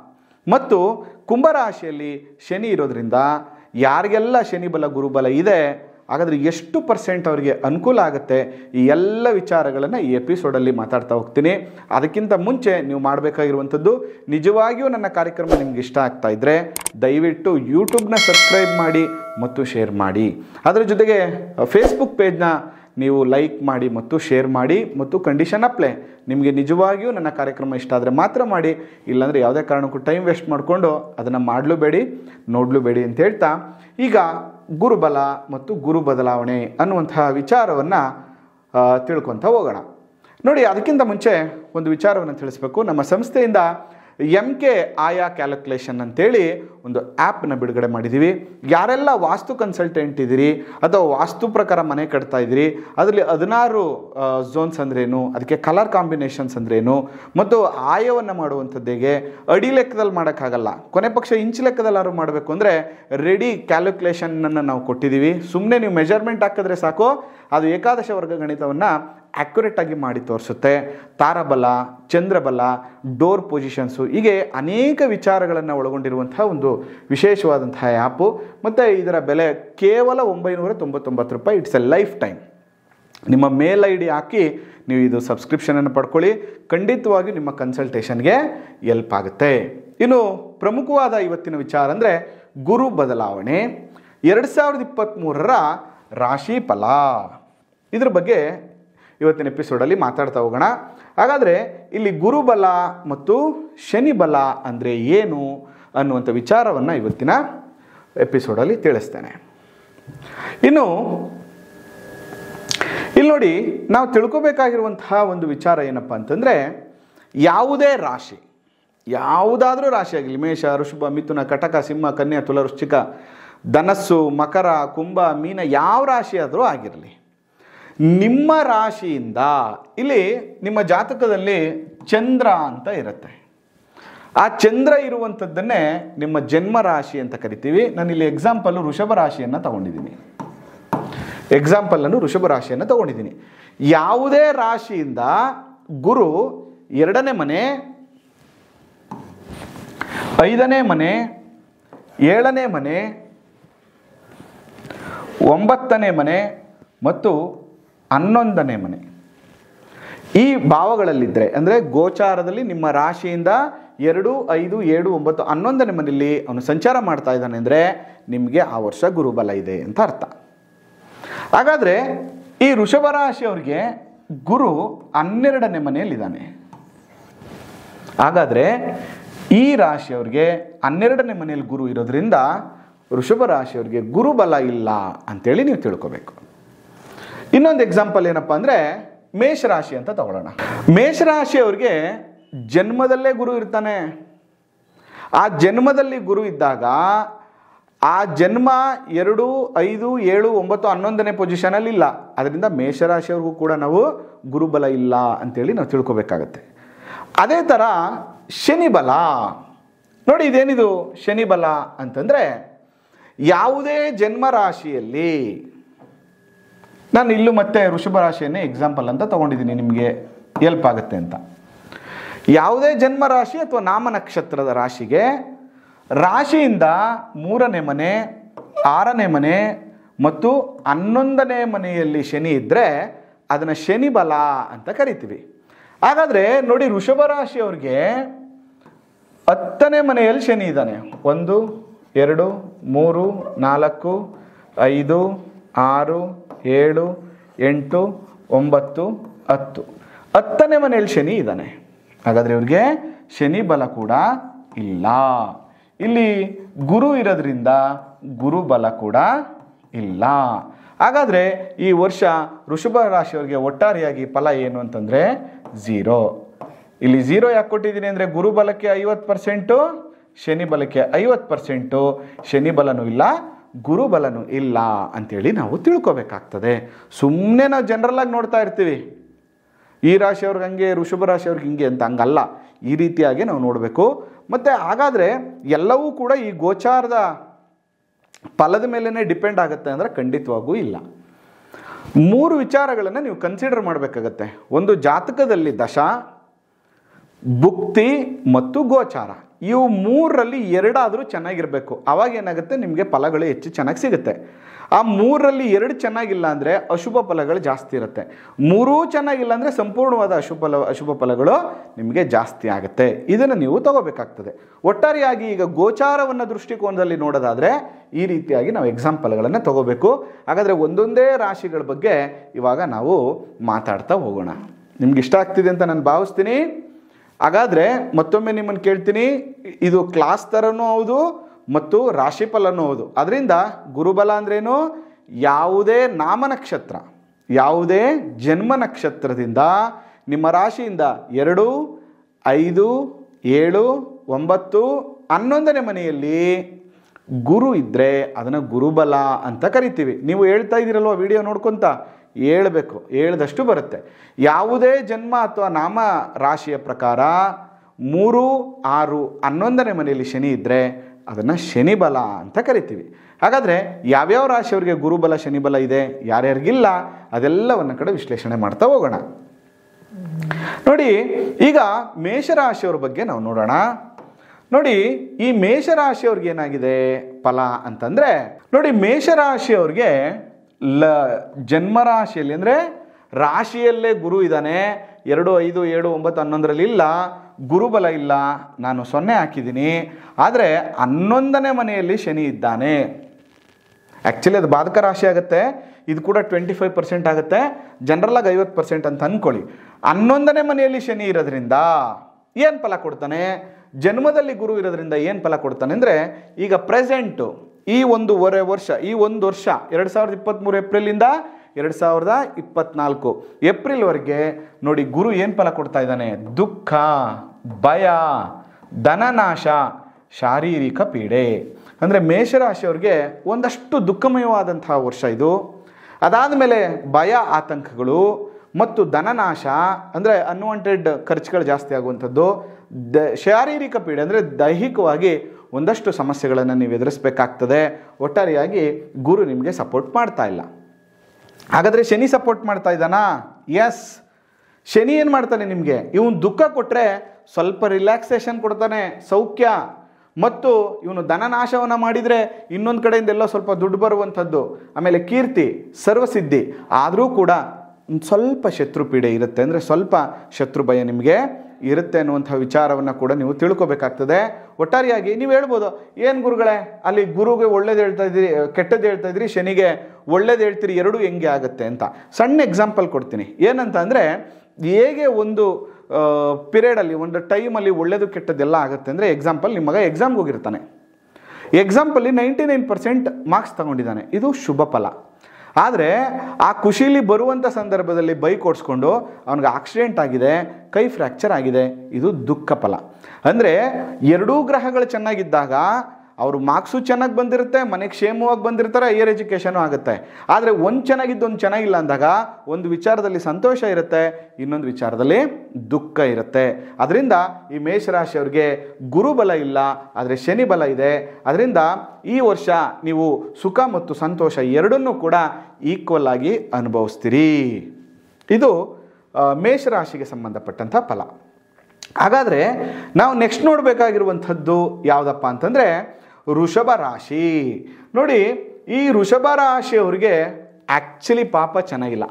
ಮತ್ತು ಕುಂಭರಾಶಿಯಲ್ಲಿ ಶನಿ ಇರೋದ್ರಿಂದ ಯಾರಿಗೆಲ್ಲ ಶನಿ ಬಲ ಗುರುಬಲ ಇದೆ ಹಾಗಾದರೆ ಎಷ್ಟು ಪರ್ಸೆಂಟ್ ಅವರಿಗೆ ಅನುಕೂಲ ಆಗುತ್ತೆ ಈ ಎಲ್ಲ ವಿಚಾರಗಳನ್ನು ಈ ಎಪಿಸೋಡಲ್ಲಿ ಮಾತಾಡ್ತಾ ಹೋಗ್ತೀನಿ ಅದಕ್ಕಿಂತ ಮುಂಚೆ ನೀವು ಮಾಡಬೇಕಾಗಿರುವಂಥದ್ದು ನಿಜವಾಗಿಯೂ ನನ್ನ ಕಾರ್ಯಕ್ರಮ ನಿಮ್ಗೆ ಇಷ್ಟ ಆಗ್ತಾ ಇದ್ದರೆ ದಯವಿಟ್ಟು ಯೂಟ್ಯೂಬ್ನ ಸಬ್ಸ್ಕ್ರೈಬ್ ಮಾಡಿ ಮತ್ತು ಶೇರ್ ಮಾಡಿ ಅದರ ಜೊತೆಗೆ ಫೇಸ್ಬುಕ್ ಪೇಜ್ನ ನೀವು ಲೈಕ್ ಮಾಡಿ ಮತ್ತು ಶೇರ್ ಮಾಡಿ ಮತ್ತು ಕಂಡೀಷನ್ ಅಪ್ಲೈ ನಿಮಗೆ ನಿಜವಾಗಿಯೂ ನನ್ನ ಕಾರ್ಯಕ್ರಮ ಇಷ್ಟ ಆದರೆ ಮಾತ್ರ ಮಾಡಿ ಇಲ್ಲಾಂದರೆ ಯಾವುದೇ ಕಾರಣಕ್ಕೂ ಟೈಮ್ ವೇಸ್ಟ್ ಮಾಡಿಕೊಂಡು ಅದನ್ನು ಮಾಡಲೂಬೇಡಿ ನೋಡಲೂಬೇಡಿ ಅಂತ ಹೇಳ್ತಾ ಈಗ ಗುರುಬಲ ಮತ್ತು ಗುರು ಬದಲಾವಣೆ ಅನ್ನುವಂತಹ ವಿಚಾರವನ್ನು ತಿಳ್ಕೊತ ಹೋಗೋಣ ನೋಡಿ ಅದಕ್ಕಿಂತ ಮುಂಚೆ ಒಂದು ವಿಚಾರವನ್ನು ತಿಳಿಸ್ಬೇಕು ನಮ್ಮ ಸಂಸ್ಥೆಯಿಂದ ಎಮ್ ಕೆ ಆಯಾ ಕ್ಯಾಲ್ಕುಲೇಷನ್ ಅಂತೇಳಿ ಒಂದು ಆ್ಯಪ್ನ ಬಿಡುಗಡೆ ಮಾಡಿದ್ದೀವಿ ಯಾರೆಲ್ಲ ವಾಸ್ತು ಕನ್ಸಲ್ಟೆಂಟ್ ಇದ್ದೀರಿ ಅಥವಾ ವಾಸ್ತು ಪ್ರಕಾರ ಮನೆ ಕಟ್ತಾ ಇದ್ದೀರಿ ಅದರಲ್ಲಿ ಹದಿನಾರು ಝೋನ್ಸ್ ಅಂದ್ರೇನು ಅದಕ್ಕೆ ಕಲರ್ ಕಾಂಬಿನೇಷನ್ಸ್ ಅಂದ್ರೇನು ಮತ್ತು ಆಯವನ್ನು ಮಾಡುವಂಥದ್ದು ಹೇಗೆ ಅಡಿ ಲೆಕ್ಕದಲ್ಲಿ ಮಾಡೋಕ್ಕಾಗಲ್ಲ ಕೊನೆ ಪಕ್ಷ ಇಂಚ್ ಲೆಕ್ಕದಲ್ಲಾದ್ರು ಮಾಡಬೇಕು ಅಂದರೆ ರೆಡಿ ಕ್ಯಾಲ್ಕುಲೇಷನನ್ನು ನಾವು ಕೊಟ್ಟಿದ್ದೀವಿ ಸುಮ್ಮನೆ ನೀವು ಮೆಜರ್ಮೆಂಟ್ ಹಾಕಿದ್ರೆ ಸಾಕು ಅದು ಏಕಾದಶ ವರ್ಗ ಗಣಿತವನ್ನು ಆ್ಯಕ್ಯುರೇಟ್ ಆಗಿ ಮಾಡಿ ತೋರಿಸುತ್ತೆ ತಾರಬಲ ಚಂದ್ರಬಲ ಡೋರ್ ಪೊಸಿಷನ್ಸು ಹೀಗೆ ಅನೇಕ ವಿಚಾರಗಳನ್ನು ಒಳಗೊಂಡಿರುವಂತಹ ಒಂದು ವಿಶೇಷವಾದಂತಹ ಆ್ಯಪು ಮತ್ತು ಇದರ ಬೆಲೆ ಕೇವಲ ಒಂಬೈನೂರ ತೊಂಬತ್ತೊಂಬತ್ತು ರೂಪಾಯಿ ಇಟ್ಸ್ ಎ ಲೈಫ್ ಟೈಮ್ ನಿಮ್ಮ ಮೇಲ್ ಐ ಡಿ ಹಾಕಿ ನೀವು ಇದು ಸಬ್ಸ್ಕ್ರಿಪ್ಷನನ್ನು ಪಡ್ಕೊಳ್ಳಿ ಖಂಡಿತವಾಗಿ ನಿಮ್ಮ ಕನ್ಸಲ್ಟೇಷನ್ಗೆ ಎಲ್ಪ್ ಆಗುತ್ತೆ ಇನ್ನು ಪ್ರಮುಖವಾದ ಇವತ್ತಿನ ವಿಚಾರ ಅಂದರೆ ಗುರು ಬದಲಾವಣೆ ಎರಡು ಸಾವಿರದ ಇಪ್ಪತ್ತ್ಮೂರರ ರಾಶಿ ಫಲ ಇದ್ರ ಬಗ್ಗೆ ಇವತ್ತಿನ ಎಪಿಸೋಡಲ್ಲಿ ಮಾತಾಡ್ತಾ ಹೋಗೋಣ ಹಾಗಾದರೆ ಇಲ್ಲಿ ಗುರುಬಲ ಮತ್ತು ಶನಿ ಬಲ ಅಂದರೆ ಏನು ಅನ್ನುವಂಥ ವಿಚಾರವನ್ನು ಇವತ್ತಿನ ಎಪಿಸೋಡಲ್ಲಿ ತಿಳಿಸ್ತೇನೆ ಇನ್ನು ಇಲ್ಲಿ ನೋಡಿ ನಾವು ತಿಳ್ಕೊಬೇಕಾಗಿರುವಂತಹ ಒಂದು ವಿಚಾರ ಏನಪ್ಪ ಅಂತಂದರೆ ಯಾವುದೇ ರಾಶಿ ಯಾವುದಾದ್ರೂ ರಾಶಿ ಆಗಲಿ ಮೇಷ ಋಷಭ ಮಿಥುನ ಕಟಕ ಸಿಂಹ ಕನ್ಯಾ ತುಲ ವೃಶ್ಚಿಕ ಧನಸ್ಸು ಮಕರ ಕುಂಭ ಮೀನ ಯಾವ ರಾಶಿ ಆದರೂ ಆಗಿರಲಿ ನಿಮ್ಮ ರಾಶಿಯಿಂದ ಇಲ್ಲಿ ನಿಮ್ಮ ಜಾತಕದಲ್ಲಿ ಚಂದ್ರ ಅಂತ ಇರುತ್ತೆ ಆ ಚಂದ್ರ ಇರುವಂಥದ್ದನ್ನೇ ನಿಮ್ಮ ಜನ್ಮ ರಾಶಿ ಅಂತ ಕರಿತೀವಿ ನಾನು ಇಲ್ಲಿ ಎಕ್ಸಾಂಪಲ್ ವೃಷಭ ರಾಶಿಯನ್ನು ತಗೊಂಡಿದ್ದೀನಿ ಎಕ್ಸಾಂಪಲನ್ನು ವೃಷಭ ರಾಶಿಯನ್ನು ತಗೊಂಡಿದ್ದೀನಿ ಯಾವುದೇ ರಾಶಿಯಿಂದ ಗುರು ಎರಡನೇ ಮನೆ ಐದನೇ ಮನೆ ಏಳನೇ ಮನೆ ಒಂಬತ್ತನೇ ಮನೆ ಮತ್ತು ಹನ್ನೊಂದನೇ ಮನೆ ಈ ಭಾವಗಳಲ್ಲಿದ್ದರೆ ಅಂದರೆ ಗೋಚಾರದಲ್ಲಿ ನಿಮ್ಮ ರಾಶಿಯಿಂದ ಎರಡು ಐದು ಏಳು ಒಂಬತ್ತು ಹನ್ನೊಂದನೇ ಮನೆಯಲ್ಲಿ ಅವನು ಸಂಚಾರ ಮಾಡ್ತಾ ಇದ್ದಾನೆ ಅಂದರೆ ನಿಮಗೆ ಆ ವರ್ಷ ಗುರುಬಲ ಇದೆ ಅಂತ ಅರ್ಥ ಹಾಗಾದರೆ ಈ ವೃಷಭ ರಾಶಿಯವರಿಗೆ ಗುರು ಹನ್ನೆರಡನೇ ಮನೆಯಲ್ಲಿದ್ದಾನೆ ಹಾಗಾದರೆ ಈ ರಾಶಿಯವರಿಗೆ ಹನ್ನೆರಡನೇ ಮನೆಯಲ್ಲಿ ಗುರು ಇರೋದ್ರಿಂದ ವೃಷಭ ರಾಶಿಯವರಿಗೆ ಗುರುಬಲ ಇಲ್ಲ ಅಂತೇಳಿ ನೀವು ತಿಳ್ಕೊಬೇಕು ಇನ್ನೊಂದು ಎಕ್ಸಾಂಪಲ್ ಏನಪ್ಪ ಅಂದರೆ ಮೇಷರಾಶಿ ಅಂತ ತಗೊಳ್ಳೋಣ ಮೇಷರಾಶಿಯವ್ರಿಗೆ ಜನ್ಮದಲ್ಲೇ ಗುರು ಇರ್ತಾನೆ ಆ ಜನ್ಮದಲ್ಲಿ ಗುರು ಇದ್ದಾಗ ಆ ಜನ್ಮ ಎರಡು ಐದು ಏಳು ಒಂಬತ್ತು ಹನ್ನೊಂದನೇ ಪೊಸಿಷನಲ್ಲಿ ಇಲ್ಲ ಅದರಿಂದ ಮೇಷರಾಶಿಯವ್ರಿಗೂ ಕೂಡ ನಾವು ಗುರುಬಲ ಇಲ್ಲ ಅಂತೇಳಿ ನಾವು ತಿಳ್ಕೊಬೇಕಾಗತ್ತೆ ಅದೇ ಥರ ಶನಿ ಬಲ ನೋಡಿ ಇದೇನಿದು ಶನಿ ಬಲ ಅಂತಂದರೆ ಯಾವುದೇ ಜನ್ಮ ರಾಶಿಯಲ್ಲಿ ನಾನು ಇಲ್ಲೂ ಮತ್ತೆ ವೃಷಭ ರಾಶಿಯನ್ನೇ ಎಕ್ಸಾಂಪಲ್ ಅಂತ ತಗೊಂಡಿದ್ದೀನಿ ನಿಮಗೆ ಎಲ್ಪ್ ಆಗುತ್ತೆ ಅಂತ ಯಾವುದೇ ಜನ್ಮ ರಾಶಿ ಅಥವಾ ನಾಮ ನಕ್ಷತ್ರದ ರಾಶಿಗೆ ರಾಶಿಯಿಂದ ಮೂರನೇ ಮನೆ ಆರನೇ ಮನೆ ಮತ್ತು ಹನ್ನೊಂದನೇ ಮನೆಯಲ್ಲಿ ಶನಿ ಇದ್ದರೆ ಅದನ್ನು ಶನಿ ಬಲ ಅಂತ ಕರಿತೀವಿ ಹಾಗಾದರೆ ನೋಡಿ ವೃಷಭ ರಾಶಿಯವ್ರಿಗೆ ಹತ್ತನೇ ಮನೆಯಲ್ಲಿ ಶನಿ ಇದ್ದಾನೆ ಒಂದು ಎರಡು ಮೂರು ನಾಲ್ಕು ಐದು ಆರು ಏಳು ಎಂಟು ಒಂಬತ್ತು ಹತ್ತು ಹತ್ತನೇ ಮನೆಯಲ್ಲಿ ಶನಿ ಇದ್ದಾನೆ ಹಾಗಾದರೆ ಇವ್ರಿಗೆ ಶನಿ ಬಲ ಕೂಡ ಇಲ್ಲ ಇಲ್ಲಿ ಗುರು ಇರೋದ್ರಿಂದ ಗುರು ಬಲ ಕೂಡ ಇಲ್ಲ ಹಾಗಾದರೆ ಈ ವರ್ಷ ವೃಷಭ ರಾಶಿಯವರಿಗೆ ಒಟ್ಟಾರೆಯಾಗಿ ಫಲ ಏನು ಅಂತಂದರೆ ಝೀರೋ ಇಲ್ಲಿ ಝೀರೋ ಯಾಕೆ ಕೊಟ್ಟಿದ್ದೀನಿ ಅಂದರೆ ಗುರು ಬಲಕ್ಕೆ ಐವತ್ತು ಪರ್ಸೆಂಟು ಶನಿ ಬಲಕ್ಕೆ ಐವತ್ತು ಪರ್ಸೆಂಟು ಶನಿ ಬಲನೂ ಇಲ್ಲ ಗುರು ಬಲನೂ ಇಲ್ಲ ಅಂತೇಳಿ ನಾವು ತಿಳ್ಕೊಬೇಕಾಗ್ತದೆ ಸುಮ್ಮನೆ ನಾವು ಜನರಲಾಗಿ ನೋಡ್ತಾ ಇರ್ತೀವಿ ಈ ರಾಶಿಯವ್ರಿಗೆ ಹಂಗೆ ವೃಷಭ ರಾಶಿಯವ್ರಿಗೆ ಹಿಂಗೆ ಅಂತ ಹಂಗಲ್ಲ ಈ ರೀತಿಯಾಗಿ ನಾವು ನೋಡಬೇಕು ಮತ್ತು ಹಾಗಾದರೆ ಎಲ್ಲವೂ ಕೂಡ ಈ ಗೋಚಾರದ ಫಲದ ಮೇಲೇ ಡಿಪೆಂಡ್ ಆಗುತ್ತೆ ಅಂದರೆ ಖಂಡಿತವಾಗೂ ಇಲ್ಲ ಮೂರು ವಿಚಾರಗಳನ್ನು ನೀವು ಕನ್ಸಿಡರ್ ಮಾಡಬೇಕಾಗತ್ತೆ ಒಂದು ಜಾತಕದಲ್ಲಿ ದಶ ಭುಕ್ತಿ ಮತ್ತು ಗೋಚಾರ ಇವು ಮೂರರಲ್ಲಿ ಎರಡಾದರೂ ಚೆನ್ನಾಗಿರಬೇಕು ಅವಾಗ ಏನಾಗುತ್ತೆ ನಿಮಗೆ ಫಲಗಳು ಹೆಚ್ಚು ಚೆನ್ನಾಗಿ ಸಿಗುತ್ತೆ ಆ ಮೂರರಲ್ಲಿ ಎರಡು ಚೆನ್ನಾಗಿಲ್ಲ ಅಂದರೆ ಅಶುಭ ಫಲಗಳು ಜಾಸ್ತಿ ಇರುತ್ತೆ ಮೂರೂ ಚೆನ್ನಾಗಿಲ್ಲ ಅಂದರೆ ಸಂಪೂರ್ಣವಾದ ಅಶುಭ ಫಲ ಅಶುಭ ಫಲಗಳು ನಿಮಗೆ ಜಾಸ್ತಿ ಆಗುತ್ತೆ ಇದನ್ನು ನೀವು ತಗೋಬೇಕಾಗ್ತದೆ ಒಟ್ಟಾರೆಯಾಗಿ ಈಗ ಗೋಚಾರವನ್ನು ದೃಷ್ಟಿಕೋನದಲ್ಲಿ ನೋಡೋದಾದರೆ ಈ ರೀತಿಯಾಗಿ ನಾವು ಎಕ್ಸಾಂಪಲ್ಗಳನ್ನು ತಗೋಬೇಕು ಹಾಗಾದರೆ ಒಂದೊಂದೇ ರಾಶಿಗಳ ಬಗ್ಗೆ ಇವಾಗ ನಾವು ಮಾತಾಡ್ತಾ ಹೋಗೋಣ ನಿಮ್ಗೆ ಇಷ್ಟ ಆಗ್ತಿದೆ ಅಂತ ನಾನು ಭಾವಿಸ್ತೀನಿ ಹಾಗಾದರೆ ಮತ್ತೊಮ್ಮೆ ನಿಮ್ಮನ್ನು ಕೇಳ್ತೀನಿ ಇದು ಕ್ಲಾಸ್ ಥರನೂ ಹೌದು ಮತ್ತು ರಾಶಿಫಲನೂ ಹೌದು ಅದರಿಂದ ಗುರುಬಲ ಅಂದ್ರೇನು ಯಾವುದೇ ನಾಮ ನಕ್ಷತ್ರ ಯಾವುದೇ ಜನ್ಮ ನಕ್ಷತ್ರದಿಂದ ನಿಮ್ಮ ರಾಶಿಯಿಂದ ಎರಡು ಐದು ಏಳು ಒಂಬತ್ತು ಹನ್ನೊಂದನೇ ಮನೆಯಲ್ಲಿ ಗುರು ಇದ್ದರೆ ಅದನ್ನು ಗುರುಬಲ ಅಂತ ಕರಿತೀವಿ ನೀವು ಹೇಳ್ತಾ ಇದ್ದೀರಲ್ವ ವಿಡಿಯೋ ನೋಡ್ಕೊತ ಹೇಳ್ಬೇಕು ಹೇಳ್ದಷ್ಟು ಬರುತ್ತೆ ಯಾವುದೇ ಜನ್ಮ ಅಥವಾ ನಾಮ ರಾಶಿಯ ಪ್ರಕಾರ ಮೂರು ಆರು ಹನ್ನೊಂದನೇ ಮನೆಯಲ್ಲಿ ಶನಿ ಇದ್ದರೆ ಅದನ್ನು ಶನಿ ಬಲ ಅಂತ ಕರಿತೀವಿ ಹಾಗಾದರೆ ಯಾವ್ಯಾವ ರಾಶಿಯವರಿಗೆ ಗುರುಬಲ ಶನಿ ಬಲ ಇದೆ ಯಾರ್ಯಾರಿಗಿಲ್ಲ ಅದೆಲ್ಲವನ್ನ ಕಡೆ ವಿಶ್ಲೇಷಣೆ ಮಾಡ್ತಾ ಹೋಗೋಣ ನೋಡಿ ಈಗ ಮೇಷರಾಶಿಯವ್ರ ಬಗ್ಗೆ ನಾವು ನೋಡೋಣ ನೋಡಿ ಈ ಮೇಷರಾಶಿಯವ್ರಿಗೆ ಏನಾಗಿದೆ ಫಲ ಅಂತಂದರೆ ನೋಡಿ ಮೇಷರಾಶಿಯವ್ರಿಗೆ ಲ ಜನ್ಮರಾಶಿಯಲ್ಲಿ ಅಂದರೆ ರಾಶಿಯಲ್ಲೇ ಗುರು ಇದ್ದಾನೆ ಎರಡು ಐದು ಏಳು ಒಂಬತ್ತು ಹನ್ನೊಂದರಲ್ಲಿ ಇಲ್ಲ ಗುರುಬಲ ಇಲ್ಲ ನಾನು ಸೊನ್ನೆ ಹಾಕಿದ್ದೀನಿ ಆದರೆ ಹನ್ನೊಂದನೇ ಮನೆಯಲ್ಲಿ ಶನಿ ಇದ್ದಾನೆ ಆ್ಯಕ್ಚುಲಿ ಅದು ಬಾಧಕ ರಾಶಿ ಆಗುತ್ತೆ ಇದು ಕೂಡ ಟ್ವೆಂಟಿ ಫೈವ್ ಪರ್ಸೆಂಟ್ ಆಗುತ್ತೆ ಜನರಲಾಗಿ ಐವತ್ತು ಪರ್ಸೆಂಟ್ ಅಂತ ಅಂದ್ಕೊಳ್ಳಿ ಹನ್ನೊಂದನೇ ಮನೆಯಲ್ಲಿ ಶನಿ ಇರೋದ್ರಿಂದ ಏನು ಫಲ ಕೊಡ್ತಾನೆ ಜನ್ಮದಲ್ಲಿ ಗುರು ಇರೋದ್ರಿಂದ ಏನು ಫಲ ಕೊಡ್ತಾನೆ ಅಂದರೆ ಈಗ ಪ್ರೆಸೆಂಟು ಈ ಒಂದೂವರೆ ವರ್ಷ ಈ ಒಂದು ವರ್ಷ ಎರಡು ಸಾವಿರದ ಇಪ್ಪತ್ತ್ಮೂರು ಏಪ್ರಿಲಿಂದ ಎರಡು ಸಾವಿರದ ಇಪ್ಪತ್ನಾಲ್ಕು ಏಪ್ರಿಲ್ವರೆಗೆ ನೋಡಿ ಗುರು ಏನು ಫಲ ಕೊಡ್ತಾ ಇದ್ದಾನೆ ದುಃಖ ಭಯ ಧನನಾಶ ಶಾರೀರಿಕ ಪೀಡೆ ಅಂದರೆ ಮೇಷರಾಶಿಯವ್ರಿಗೆ ಒಂದಷ್ಟು ದುಃಖಮಯವಾದಂತಹ ವರ್ಷ ಇದು ಅದಾದಮೇಲೆ ಭಯ ಆತಂಕಗಳು ಮತ್ತು ಧನನಾಶ ಅಂದರೆ ಅನ್ವಾಂಟೆಡ್ ಖರ್ಚುಗಳು ಜಾಸ್ತಿ ಆಗುವಂಥದ್ದು ದ ಶಾರೀರಿಕ ಪೀಡೆ ಅಂದರೆ ದೈಹಿಕವಾಗಿ ಒಂದಷ್ಟು ಸಮಸ್ಯೆಗಳನ್ನು ನೀವು ಎದುರಿಸಬೇಕಾಗ್ತದೆ ಒಟ್ಟಾರೆಯಾಗಿ ಗುರು ನಿಮಗೆ ಸಪೋರ್ಟ್ ಮಾಡ್ತಾ ಇಲ್ಲ ಹಾಗಾದರೆ ಶನಿ ಸಪೋರ್ಟ್ ಮಾಡ್ತಾ ಇದ್ದಾನಾ ಎಸ್ ಶನಿ ಏನು ಮಾಡ್ತಾನೆ ನಿಮಗೆ ಇವನು ದುಃಖ ಕೊಟ್ಟರೆ ಸ್ವಲ್ಪ ರಿಲ್ಯಾಕ್ಸೇಷನ್ ಕೊಡ್ತಾನೆ ಸೌಖ್ಯ ಮತ್ತು ಇವನು ಧನನಾಶವನ್ನು ಮಾಡಿದರೆ ಇನ್ನೊಂದು ಕಡೆಯಿಂದ ಎಲ್ಲೋ ಸ್ವಲ್ಪ ದುಡ್ಡು ಬರುವಂಥದ್ದು ಆಮೇಲೆ ಕೀರ್ತಿ ಸರ್ವಸಿದ್ಧಿ ಆದರೂ ಕೂಡ ಒಂದು ಸ್ವಲ್ಪ ಶತ್ರು ಪೀಡೆ ಇರುತ್ತೆ ಅಂದರೆ ಸ್ವಲ್ಪ ಶತ್ರು ಭಯ ನಿಮಗೆ ಇರುತ್ತೆ ಅನ್ನುವಂಥ ವಿಚಾರವನ್ನು ಕೂಡ ನೀವು ತಿಳ್ಕೊಬೇಕಾಗ್ತದೆ ಒಟ್ಟಾರೆಯಾಗಿ ನೀವು ಹೇಳ್ಬೋದು ಏನು ಗುರುಗಳೇ ಅಲ್ಲಿ ಗುರುಗೆ ಒಳ್ಳೇದು ಹೇಳ್ತಾ ಇದ್ದೀರಿ ಕೆಟ್ಟದ್ದು ಹೇಳ್ತಾ ಇದ್ದೀರಿ ಶನಿಗೆ ಒಳ್ಳೇದು ಹೇಳ್ತೀರಿ ಎರಡೂ ಹೆಂಗೆ ಆಗುತ್ತೆ ಅಂತ ಸಣ್ಣ ಎಕ್ಸಾಂಪಲ್ ಕೊಡ್ತೀನಿ ಏನಂತ ಅಂದರೆ ಹೇಗೆ ಒಂದು ಪಿರಿಯಡಲ್ಲಿ ಒಂದು ಟೈಮಲ್ಲಿ ಒಳ್ಳೇದು ಕೆಟ್ಟದ್ದೆಲ್ಲ ಆಗುತ್ತೆ ಅಂದರೆ ಎಕ್ಸಾಂಪಲ್ ನಿಮ್ಮ ಮಗ ಎಕ್ಸಾಮ್ಗೆ ಹೋಗಿರ್ತಾನೆ ಎಕ್ಸಾಂಪಲ್ಲಿ ನೈಂಟಿ ನೈನ್ ಪರ್ಸೆಂಟ್ ಮಾರ್ಕ್ಸ್ ತಗೊಂಡಿದ್ದಾನೆ ಇದು ಶುಭ ಫಲ ಆದರೆ ಆ ಖುಷಿಲಿ ಬರುವಂಥ ಸಂದರ್ಭದಲ್ಲಿ ಬೈಕ್ ಓಡಿಸ್ಕೊಂಡು ಅವನಿಗೆ ಆಕ್ಸಿಡೆಂಟ್ ಆಗಿದೆ ಕೈ ಫ್ರ್ಯಾಕ್ಚರ್ ಆಗಿದೆ ಇದು ದುಃಖ ಫಲ ಅಂದರೆ ಎರಡೂ ಗ್ರಹಗಳು ಚೆನ್ನಾಗಿದ್ದಾಗ ಅವರು ಮಾರ್ಕ್ಸು ಚೆನ್ನಾಗಿ ಬಂದಿರುತ್ತೆ ಮನೆಗೆ ಕ್ಷೇಮವಾಗಿ ಬಂದಿರ್ತಾರೆ ಹೈಯರ್ ಎಜುಕೇಷನು ಆಗುತ್ತೆ ಆದರೆ ಒಂದು ಚೆನ್ನಾಗಿದ್ದು ಒಂದು ಚೆನ್ನಾಗಿಲ್ಲ ಅಂದಾಗ ಒಂದು ವಿಚಾರದಲ್ಲಿ ಸಂತೋಷ ಇರುತ್ತೆ ಇನ್ನೊಂದು ವಿಚಾರದಲ್ಲಿ ದುಃಖ ಇರುತ್ತೆ ಅದರಿಂದ ಈ ಮೇಷರಾಶಿಯವ್ರಿಗೆ ಗುರುಬಲ ಇಲ್ಲ ಆದರೆ ಶನಿ ಬಲ ಇದೆ ಅದರಿಂದ ಈ ವರ್ಷ ನೀವು ಸುಖ ಮತ್ತು ಸಂತೋಷ ಎರಡನ್ನೂ ಕೂಡ ಈಕ್ವಲ್ ಆಗಿ ಅನುಭವಿಸ್ತೀರಿ ಇದು ಆ, ಮೇಷರಾಶಿಗೆ ಸಂಬಂಧಪಟ್ಟಂಥ ಫಲ ಹಾಗಾದರೆ ನಾವು ನೆಕ್ಸ್ಟ್ ನೋಡಬೇಕಾಗಿರುವಂಥದ್ದು ಯಾವುದಪ್ಪ ಅಂತಂದರೆ ವೃಷಭ ರಾಶಿ ನೋಡಿ ಈ ವೃಷಭ ರಾಶಿಯವರಿಗೆ ಆ್ಯಕ್ಚುಲಿ ಪಾಪ ಚೆನ್ನಾಗಿಲ್ಲ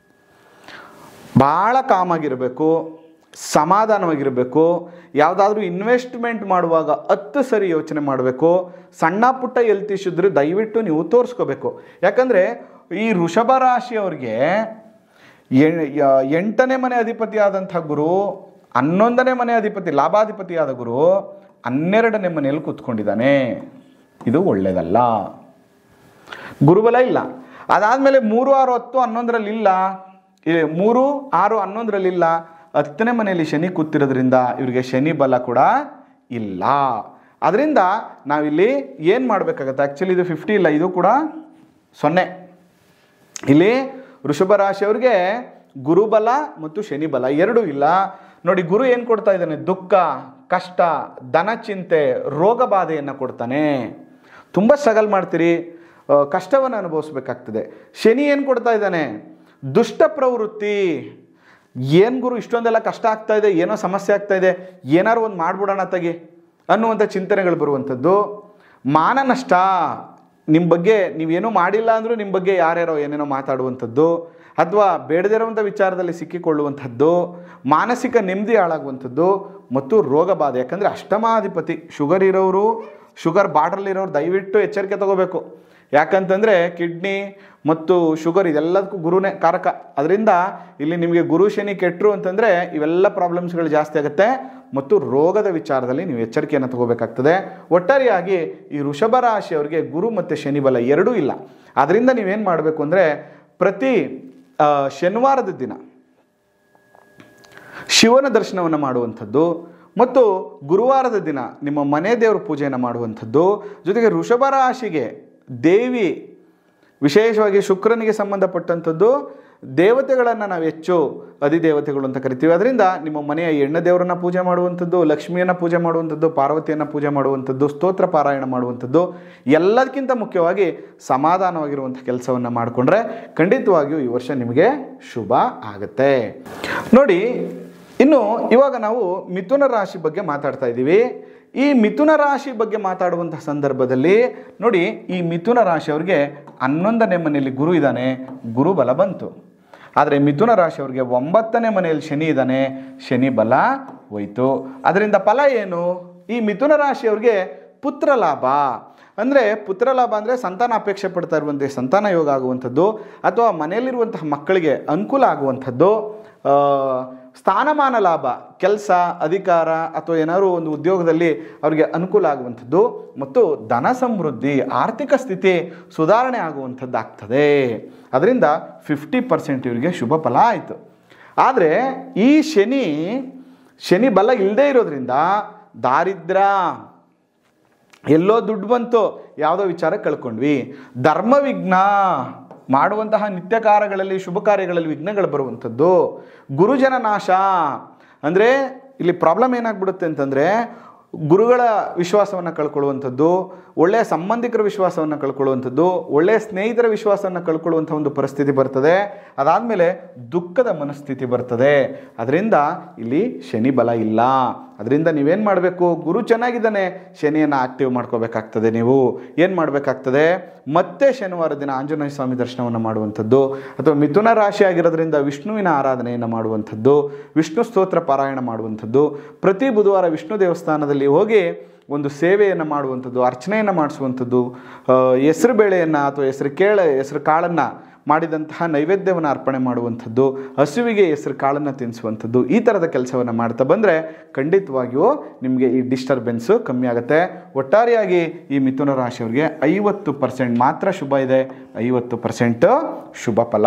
ಭಾಳ ಕಾಮಾಗಿರಬೇಕು ಸಮಾಧಾನವಾಗಿರಬೇಕು ಯಾವುದಾದ್ರೂ ಇನ್ವೆಸ್ಟ್ಮೆಂಟ್ ಮಾಡುವಾಗ ಹತ್ತು ಸರಿ ಯೋಚನೆ ಮಾಡಬೇಕು ಸಣ್ಣ ಪುಟ್ಟ ಹೆಲ್ತ್ ಇಶ್ಯೂ ಇದ್ರೆ ದಯವಿಟ್ಟು ನೀವು ತೋರಿಸ್ಕೋಬೇಕು ಯಾಕಂದರೆ ಈ ವೃಷಭ ರಾಶಿಯವ್ರಿಗೆ ಎ- ಯ- ಎಂಟನೇ ಮನೆ ಅಧಿಪತಿ ಆದಂಥ ಗುರು ಹನ್ನೊಂದನೇ ಮನೆ ಅಧಿಪತಿ ಲಾಭಾಧಿಪತಿ ಆದ ಗುರು ಹನ್ನೆರಡನೇ ಮನೆಯಲ್ಲಿ ಕೂತ್ಕೊಂಡಿದ್ದಾನೆ ಇದು ಒಳ್ಳೆಯದಲ್ಲ ಗುರುಬಲ ಇಲ್ಲ ಅದಾದಮೇಲೆ ಮೂರು ಆರು ಹತ್ತು ಹನ್ನೊಂದರಲ್ಲಿ ಇಲ್ಲ ಈ ಮೂರು ಆರು ಹನ್ನೊಂದರಲ್ಲಿ ಇಲ್ಲ ಹತ್ತನೇ ಮನೆಯಲ್ಲಿ ಶನಿ ಕೂತಿರೋದ್ರಿಂದ ಇವರಿಗೆ ಶನಿ ಬಲ ಕೂಡ ಇಲ್ಲ ಅದರಿಂದ ನಾವಿಲ್ಲಿ ಏನು ಮಾಡಬೇಕಾಗತ್ತೆ ಆ್ಯಕ್ಚುಲಿ ಇದು ಫಿಫ್ಟಿ ಇಲ್ಲ ಇದು ಕೂಡ ಸೊನ್ನೆ ಇಲ್ಲಿ ವೃಷಭ ರಾಶಿಯವ್ರಿಗೆ ಗುರುಬಲ ಮತ್ತು ಶನಿ ಬಲ ಎರಡೂ ಇಲ್ಲ ನೋಡಿ ಗುರು ಏನು ಕೊಡ್ತಾ ಇದ್ದಾನೆ ದುಃಖ ಕಷ್ಟ ಧನ ಚಿಂತೆ ರೋಗ ಬಾಧೆಯನ್ನು ಕೊಡ್ತಾನೆ ತುಂಬ ಸ್ಟ್ರಗಲ್ ಮಾಡ್ತೀರಿ ಆ, ಕಷ್ಟವನ್ನು ಅನುಭವಿಸ್ಬೇಕಾಗ್ತದೆ ಶನಿ ಏನು ಕೊಡ್ತಾ ಇದ್ದಾನೆ ದುಷ್ಟ ಪ್ರವೃತ್ತಿ ಏನು ಗುರು ಇಷ್ಟೊಂದೆಲ್ಲ ಕಷ್ಟ ಆಗ್ತಾ ಇದೆ ಏನೋ ಸಮಸ್ಯೆ ಆಗ್ತಾ ಇದೆ ಏನಾರು ಒಂದು ಮಾಡ್ಬಿಡೋಣ ತಗಿ ಅನ್ನುವಂಥ ಚಿಂತನೆಗಳು ಬರುವಂಥದ್ದು ಮಾನ ನಷ್ಟ ನಿಮ್ಮ ಬಗ್ಗೆ ನೀವೇನೂ ಮಾಡಿಲ್ಲ ಅಂದರೂ ನಿಮ್ಮ ಬಗ್ಗೆ ಯಾರ್ಯಾರೋ ಏನೇನೋ ಮಾತಾಡುವಂಥದ್ದು ಅಥವಾ ಬೇಡದಿರುವಂಥ ವಿಚಾರದಲ್ಲಿ ಸಿಕ್ಕಿಕೊಳ್ಳುವಂಥದ್ದು ಮಾನಸಿಕ ನೆಮ್ಮದಿ ಹಾಳಾಗುವಂಥದ್ದು ಮತ್ತು ರೋಗ ಬಾಧೆ ಯಾಕಂದರೆ ಅಷ್ಟಮಾಧಿಪತಿ ಶುಗರ್ ಇರೋರು ಶುಗರ್ ಬಾರ್ಡ್ರಲ್ಲಿರೋರು ದಯವಿಟ್ಟು ಎಚ್ಚರಿಕೆ ತಗೋಬೇಕು ಯಾಕಂತಂದರೆ ಕಿಡ್ನಿ ಮತ್ತು ಶುಗರ್ ಇದೆಲ್ಲದಕ್ಕೂ ಗುರುನೇ ಕಾರಕ ಅದರಿಂದ ಇಲ್ಲಿ ನಿಮಗೆ ಗುರು ಶನಿ ಕೆಟ್ಟರು ಅಂತಂದರೆ ಇವೆಲ್ಲ ಪ್ರಾಬ್ಲಮ್ಸ್ಗಳು ಜಾಸ್ತಿ ಆಗುತ್ತೆ ಮತ್ತು ರೋಗದ ವಿಚಾರದಲ್ಲಿ ನೀವು ಎಚ್ಚರಿಕೆಯನ್ನು ತಗೋಬೇಕಾಗ್ತದೆ ಒಟ್ಟಾರೆಯಾಗಿ ಈ ವೃಷಭ ರಾಶಿಯವರಿಗೆ ಗುರು ಮತ್ತು ಶನಿ ಬಲ ಎರಡೂ ಇಲ್ಲ ಅದರಿಂದ ನೀವೇನು ಮಾಡಬೇಕು ಅಂದರೆ ಪ್ರತಿ ಆ, ಶನಿವಾರದ ದಿನ ಶಿವನ ದರ್ಶನವನ್ನು ಮಾಡುವಂಥದ್ದು ಮತ್ತು ಗುರುವಾರದ ದಿನ ನಿಮ್ಮ ಮನೆ ದೇವರ ಪೂಜೆಯನ್ನು ಮಾಡುವಂಥದ್ದು ಜೊತೆಗೆ ವೃಷಭ ರಾಶಿಗೆ ದೇವಿ ವಿಶೇಷವಾಗಿ ಶುಕ್ರನಿಗೆ ಸಂಬಂಧಪಟ್ಟಂಥದ್ದು ದೇವತೆಗಳನ್ನು ನಾವು ಹೆಚ್ಚು ಅಧಿದೇವತೆಗಳು ಅಂತ ಕರಿತೀವಿ ಅದರಿಂದ ನಿಮ್ಮ ಮನೆಯ ಎಣ್ಣೆ ದೇವರನ್ನ ಪೂಜೆ ಮಾಡುವಂಥದ್ದು ಲಕ್ಷ್ಮಿಯನ್ನು ಪೂಜೆ ಮಾಡುವಂಥದ್ದು ಪಾರ್ವತಿಯನ್ನು ಪೂಜೆ ಮಾಡುವಂಥದ್ದು ಸ್ತೋತ್ರ ಪಾರಾಯಣ ಮಾಡುವಂಥದ್ದು ಎಲ್ಲದಕ್ಕಿಂತ ಮುಖ್ಯವಾಗಿ ಸಮಾಧಾನವಾಗಿರುವಂಥ ಕೆಲಸವನ್ನು ಮಾಡಿಕೊಂಡ್ರೆ ಖಂಡಿತವಾಗಿಯೂ ಈ ವರ್ಷ ನಿಮಗೆ ಶುಭ ಆಗುತ್ತೆ ನೋಡಿ ಇನ್ನು ಇವಾಗ ನಾವು ಮಿಥುನ ರಾಶಿ ಬಗ್ಗೆ ಮಾತಾಡ್ತಾ ಇದ್ದೀವಿ ಈ ಮಿಥುನ ರಾಶಿ ಬಗ್ಗೆ ಮಾತಾಡುವಂಥ ಸಂದರ್ಭದಲ್ಲಿ ನೋಡಿ ಈ ಮಿಥುನ ರಾಶಿಯವ್ರಿಗೆ ಹನ್ನೊಂದನೇ ಮನೆಯಲ್ಲಿ ಗುರು ಇದ್ದಾನೆ ಗುರು ಬಲ ಬಂತು ಆದರೆ ಮಿಥುನ ರಾಶಿಯವ್ರಿಗೆ ಒಂಬತ್ತನೇ ಮನೆಯಲ್ಲಿ ಶನಿ ಇದ್ದಾನೆ ಶನಿ ಬಲ ಹೋಯ್ತು ಅದರಿಂದ ಫಲ ಏನು ಈ ಮಿಥುನ ರಾಶಿಯವ್ರಿಗೆ ಪುತ್ರ ಲಾಭ ಅಂದರೆ ಪುತ್ರ ಲಾಭ ಅಂದರೆ ಸಂತಾನ ಅಪೇಕ್ಷೆ ಪಡ್ತಾ ಇರುವಂಥ ಸಂತಾನ ಯೋಗ ಆಗುವಂಥದ್ದು ಅಥವಾ ಮನೆಯಲ್ಲಿರುವಂತಹ ಮಕ್ಕಳಿಗೆ ಅನುಕೂಲ ಆಗುವಂಥದ್ದು ಆ, ಸ್ಥಾನಮಾನ ಲಾಭ ಕೆಲಸ ಅಧಿಕಾರ ಅಥವಾ ಏನಾದರೂ ಒಂದು ಉದ್ಯೋಗದಲ್ಲಿ ಅವರಿಗೆ ಅನುಕೂಲ ಆಗುವಂಥದ್ದು ಮತ್ತು ಧನ ಸಮೃದ್ಧಿ ಆರ್ಥಿಕ ಸ್ಥಿತಿ ಸುಧಾರಣೆ ಆಗುವಂಥದ್ದು ಆಗ್ತದೆ ಅದರಿಂದ ಫಿಫ್ಟಿ ಪರ್ಸೆಂಟ್ ಇವರಿಗೆ ಶುಭ ಫಲ ಆಯಿತು ಆದರೆ ಈ ಶನಿ ಶನಿ ಬಲ ಇಲ್ಲದೆ ಇರೋದ್ರಿಂದ ದಾರಿದ್ರ್ಯ ಎಲ್ಲೋ ದುಡ್ಡು ಬಂತು ಯಾವುದೋ ವಿಚಾರ ಕಳ್ಕೊಂಡ್ವಿ ಧರ್ಮ ವಿಘ್ನ ಮಾಡುವಂತಹ ನಿತ್ಯ ಕಾರ್ಯಗಳಲ್ಲಿ ಶುಭ ಕಾರ್ಯಗಳಲ್ಲಿ ವಿಘ್ನಗಳು ಬರುವಂಥದ್ದು ಗುರುಜನ ನಾಶ ಅಂದರೆ ಇಲ್ಲಿ ಪ್ರಾಬ್ಲಮ್ ಏನಾಗ್ಬಿಡುತ್ತೆ ಅಂತಂದರೆ ಗುರುಗಳ ವಿಶ್ವಾಸವನ್ನು ಕಳ್ಕೊಳ್ಳುವಂಥದ್ದು ಒಳ್ಳೆಯ ಸಂಬಂಧಿಕರ ವಿಶ್ವಾಸವನ್ನು ಕಳ್ಕೊಳ್ಳುವಂಥದ್ದು ಒಳ್ಳೆಯ ಸ್ನೇಹಿತರ ವಿಶ್ವಾಸವನ್ನು ಕಳ್ಕೊಳ್ಳುವಂಥ ಒಂದು ಪರಿಸ್ಥಿತಿ ಬರ್ತದೆ ಅದಾದಮೇಲೆ ದುಃಖದ ಮನಸ್ಥಿತಿ ಬರ್ತದೆ ಅದರಿಂದ ಇಲ್ಲಿ ಶನಿ ಬಲ ಇಲ್ಲ ಅದರಿಂದ ನೀವೇನು ಮಾಡಬೇಕು ಗುರು ಚೆನ್ನಾಗಿದ್ದಾನೆ ಶನಿಯನ್ನು ಆಕ್ಟಿವ್ ಮಾಡ್ಕೋಬೇಕಾಗ್ತದೆ ನೀವು ಏನು ಮಾಡಬೇಕಾಗ್ತದೆ ಮತ್ತೆ ಶನಿವಾರ ದಿನ ಆಂಜನೇಯ ಸ್ವಾಮಿ ದರ್ಶನವನ್ನು ಮಾಡುವಂಥದ್ದು ಅಥವಾ ಮಿಥುನ ರಾಶಿ ಆಗಿರೋದ್ರಿಂದ ವಿಷ್ಣುವಿನ ಆರಾಧನೆಯನ್ನು ಮಾಡುವಂಥದ್ದು ವಿಷ್ಣು ಸ್ತೋತ್ರ ಪಾರಾಯಣ ಮಾಡುವಂಥದ್ದು ಪ್ರತಿ ಬುಧವಾರ ವಿಷ್ಣು ದೇವಸ್ಥಾನದಲ್ಲಿ ಹೋಗಿ ಒಂದು ಸೇವೆಯನ್ನು ಮಾಡುವಂಥದ್ದು ಅರ್ಚನೆಯನ್ನು ಮಾಡಿಸುವಂಥದ್ದು ಆ, ಹೆಸರು ಬೇಳೆಯನ್ನು ಅಥವಾ ಹೆಸರು ಕೇಳ ಹೆಸರು ಕಾಳನ್ನು ಮಾಡಿದಂತಹ ನೈವೇದ್ಯವನ್ನು ಅರ್ಪಣೆ ಮಾಡುವಂಥದ್ದು ಹಸುವಿಗೆ ಹೆಸರು ಕಾಳನ್ನು ತಿನ್ನಿಸುವಂಥದ್ದು ಈ ಥರದ ಕೆಲಸವನ್ನು ಮಾಡ್ತಾ ಬಂದರೆ ಖಂಡಿತವಾಗಿಯೂ ನಿಮಗೆ ಈ ಡಿಸ್ಟರ್ಬೆನ್ಸು ಕಮ್ಮಿ ಆಗುತ್ತೆ ಒಟ್ಟಾರೆಯಾಗಿ ಈ ಮಿಥುನ ರಾಶಿಯವರಿಗೆ ಐವತ್ತು ಪರ್ಸೆಂಟ್ ಮಾತ್ರ ಶುಭ ಇದೆ ಐವತ್ತು ಪರ್ಸೆಂಟ್ ಶುಭ ಫಲ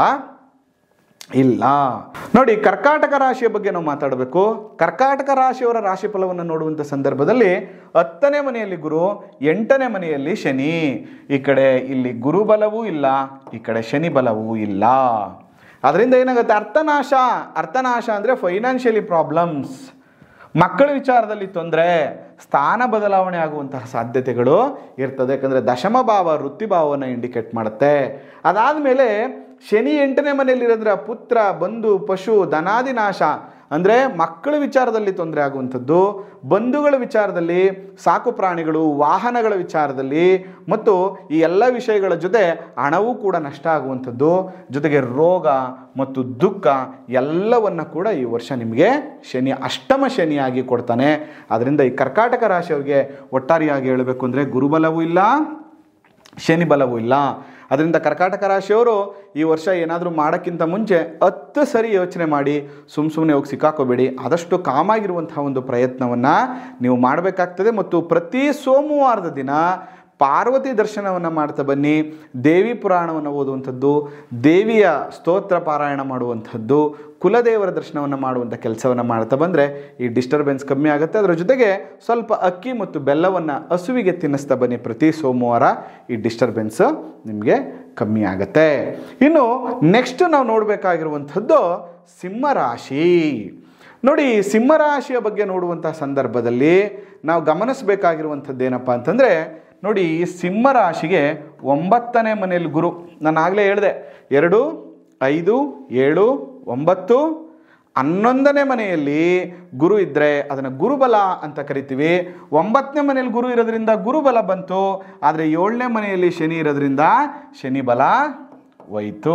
ಇಲ್ಲ ನೋಡಿ ಕರ್ಕಾಟಕ ರಾಶಿಯ ಬಗ್ಗೆ ನಾವು ಮಾತಾಡಬೇಕು ಕರ್ಕಾಟಕ ರಾಶಿಯವರ ರಾಶಿ ಫಲವನ್ನು ನೋಡುವಂಥ ಸಂದರ್ಭದಲ್ಲಿ ಹತ್ತನೇ ಮನೆಯಲ್ಲಿ ಗುರು ಎಂಟನೇ ಮನೆಯಲ್ಲಿ ಶನಿ ಈ ಕಡೆ ಇಲ್ಲಿ ಗುರು ಬಲವೂ ಇಲ್ಲ ಈ ಕಡೆ ಶನಿ ಬಲವೂ ಇಲ್ಲ ಅದರಿಂದ ಏನಾಗುತ್ತೆ ಅರ್ಥನಾಶ ಅರ್ಥನಾಶ ಅಂದರೆ ಫೈನಾನ್ಷಿಯಲಿ ಪ್ರಾಬ್ಲಮ್ಸ್ ಮಕ್ಕಳ ವಿಚಾರದಲ್ಲಿ ತೊಂದರೆ ಸ್ಥಾನ ಬದಲಾವಣೆ ಆಗುವಂತಹ ಸಾಧ್ಯತೆಗಳು ಇರ್ತದೆ ಯಾಕಂದರೆ ದಶಮ ಭಾವ ವೃತ್ತಿ ಭಾವವನ್ನು ಇಂಡಿಕೇಟ್ ಮಾಡುತ್ತೆ ಅದಾದಮೇಲೆ ಶನಿ ಎಂಟನೇ ಮನೆಯಲ್ಲಿರೋದ್ರ ಪುತ್ರ ಬಂಧು ಪಶು ಧನಾದಿ ನಾಶ ಅಂದರೆ ಮಕ್ಕಳ ವಿಚಾರದಲ್ಲಿ ತೊಂದರೆ ಆಗುವಂಥದ್ದು ಬಂಧುಗಳ ವಿಚಾರದಲ್ಲಿ ಸಾಕು ಪ್ರಾಣಿಗಳು ವಾಹನಗಳ ವಿಚಾರದಲ್ಲಿ ಮತ್ತು ಈ ಎಲ್ಲ ವಿಷಯಗಳ ಜೊತೆ ಹಣವೂ ಕೂಡ ನಷ್ಟ ಆಗುವಂಥದ್ದು ಜೊತೆಗೆ ರೋಗ ಮತ್ತು ದುಃಖ ಎಲ್ಲವನ್ನ ಕೂಡ ಈ ವರ್ಷ ನಿಮಗೆ ಶನಿ ಅಷ್ಟಮ ಶನಿಯಾಗಿ ಕೊಡ್ತಾನೆ ಅದರಿಂದ ಈ ಕರ್ಕಾಟಕ ರಾಶಿಯವರಿಗೆ ಒಟ್ಟಾರೆಯಾಗಿ ಹೇಳಬೇಕು ಅಂದರೆ ಗುರುಬಲವೂ ಇಲ್ಲ ಶನಿ ಬಲವೂ ಇಲ್ಲ ಅದರಿಂದ ಕರ್ಕಾಟಕ ರಾಶಿಯವರು ಈ ವರ್ಷ ಏನಾದರೂ ಮಾಡೋಕ್ಕಿಂತ ಮುಂಚೆ ಹತ್ತು ಸರಿ ಯೋಚನೆ ಮಾಡಿ ಸುಮ್ಮ ಸುಮ್ಮನೆ ಹೋಗಿ ಸಿಕ್ಕಾಕೋಬೇಡಿ ಆದಷ್ಟು ಕಾಮಾಗಿರುವಂತಹ ಒಂದು ಪ್ರಯತ್ನವನ್ನು ನೀವು ಮಾಡಬೇಕಾಗ್ತದೆ ಮತ್ತು ಪ್ರತಿ ಸೋಮವಾರದ ದಿನ ಪಾರ್ವತಿ ದರ್ಶನವನ್ನು ಮಾಡ್ತಾ ಬನ್ನಿ ದೇವಿ ಪುರಾಣವನ್ನು ಓದುವಂಥದ್ದು ದೇವಿಯ ಸ್ತೋತ್ರ ಪಾರಾಯಣ ಮಾಡುವಂಥದ್ದು ಕುಲದೇವರ ದರ್ಶನವನ್ನು ಮಾಡುವಂಥ ಕೆಲಸವನ್ನು ಮಾಡ್ತಾ ಬಂದರೆ ಈ ಡಿಸ್ಟರ್ಬೆನ್ಸ್ ಕಮ್ಮಿ ಆಗುತ್ತೆ ಅದರ ಜೊತೆಗೆ ಸ್ವಲ್ಪ ಅಕ್ಕಿ ಮತ್ತು ಬೆಲ್ಲವನ್ನು ಹಸುವಿಗೆ ತಿನ್ನಿಸ್ತಾ ಬನ್ನಿ ಪ್ರತಿ ಸೋಮವಾರ ಈ ಡಿಸ್ಟರ್ಬೆನ್ಸ್ ನಿಮಗೆ ಕಮ್ಮಿ ಆಗುತ್ತೆ ಇನ್ನು ನೆಕ್ಸ್ಟ್ ನಾವು ನೋಡಬೇಕಾಗಿರುವಂಥದ್ದು ಸಿಂಹರಾಶಿ ನೋಡಿ ಸಿಂಹರಾಶಿಯ ಬಗ್ಗೆ ನೋಡುವಂಥ ಸಂದರ್ಭದಲ್ಲಿ ನಾವು ಗಮನಿಸಬೇಕಾಗಿರುವಂಥದ್ದು ಏನಪ್ಪ ಅಂತಂದರೆ ನೋಡಿ ಈ ಸಿಂಹರಾಶಿಗೆ ಒಂಬತ್ತನೇ ಮನೆಯಲ್ಲಿ ಗುರು ನಾನು ಆಗಲೇ ಹೇಳಿದೆ ಎರಡು ಐದು ಏಳು ಒಂಬತ್ತು ಹನ್ನೊಂದನೇ ಮನೆಯಲ್ಲಿ ಗುರು ಇದ್ದರೆ ಅದನ್ನು ಗುರುಬಲ ಅಂತ ಕರಿತೀವಿ ಒಂಬತ್ತನೇ ಮನೆಯಲ್ಲಿ ಗುರು ಇರೋದ್ರಿಂದ ಗುರುಬಲ ಬಂತು ಆದರೆ ಏಳನೇ ಮನೆಯಲ್ಲಿ ಶನಿ ಇರೋದ್ರಿಂದ ಶನಿ ಬಲ ಹೋಯ್ತು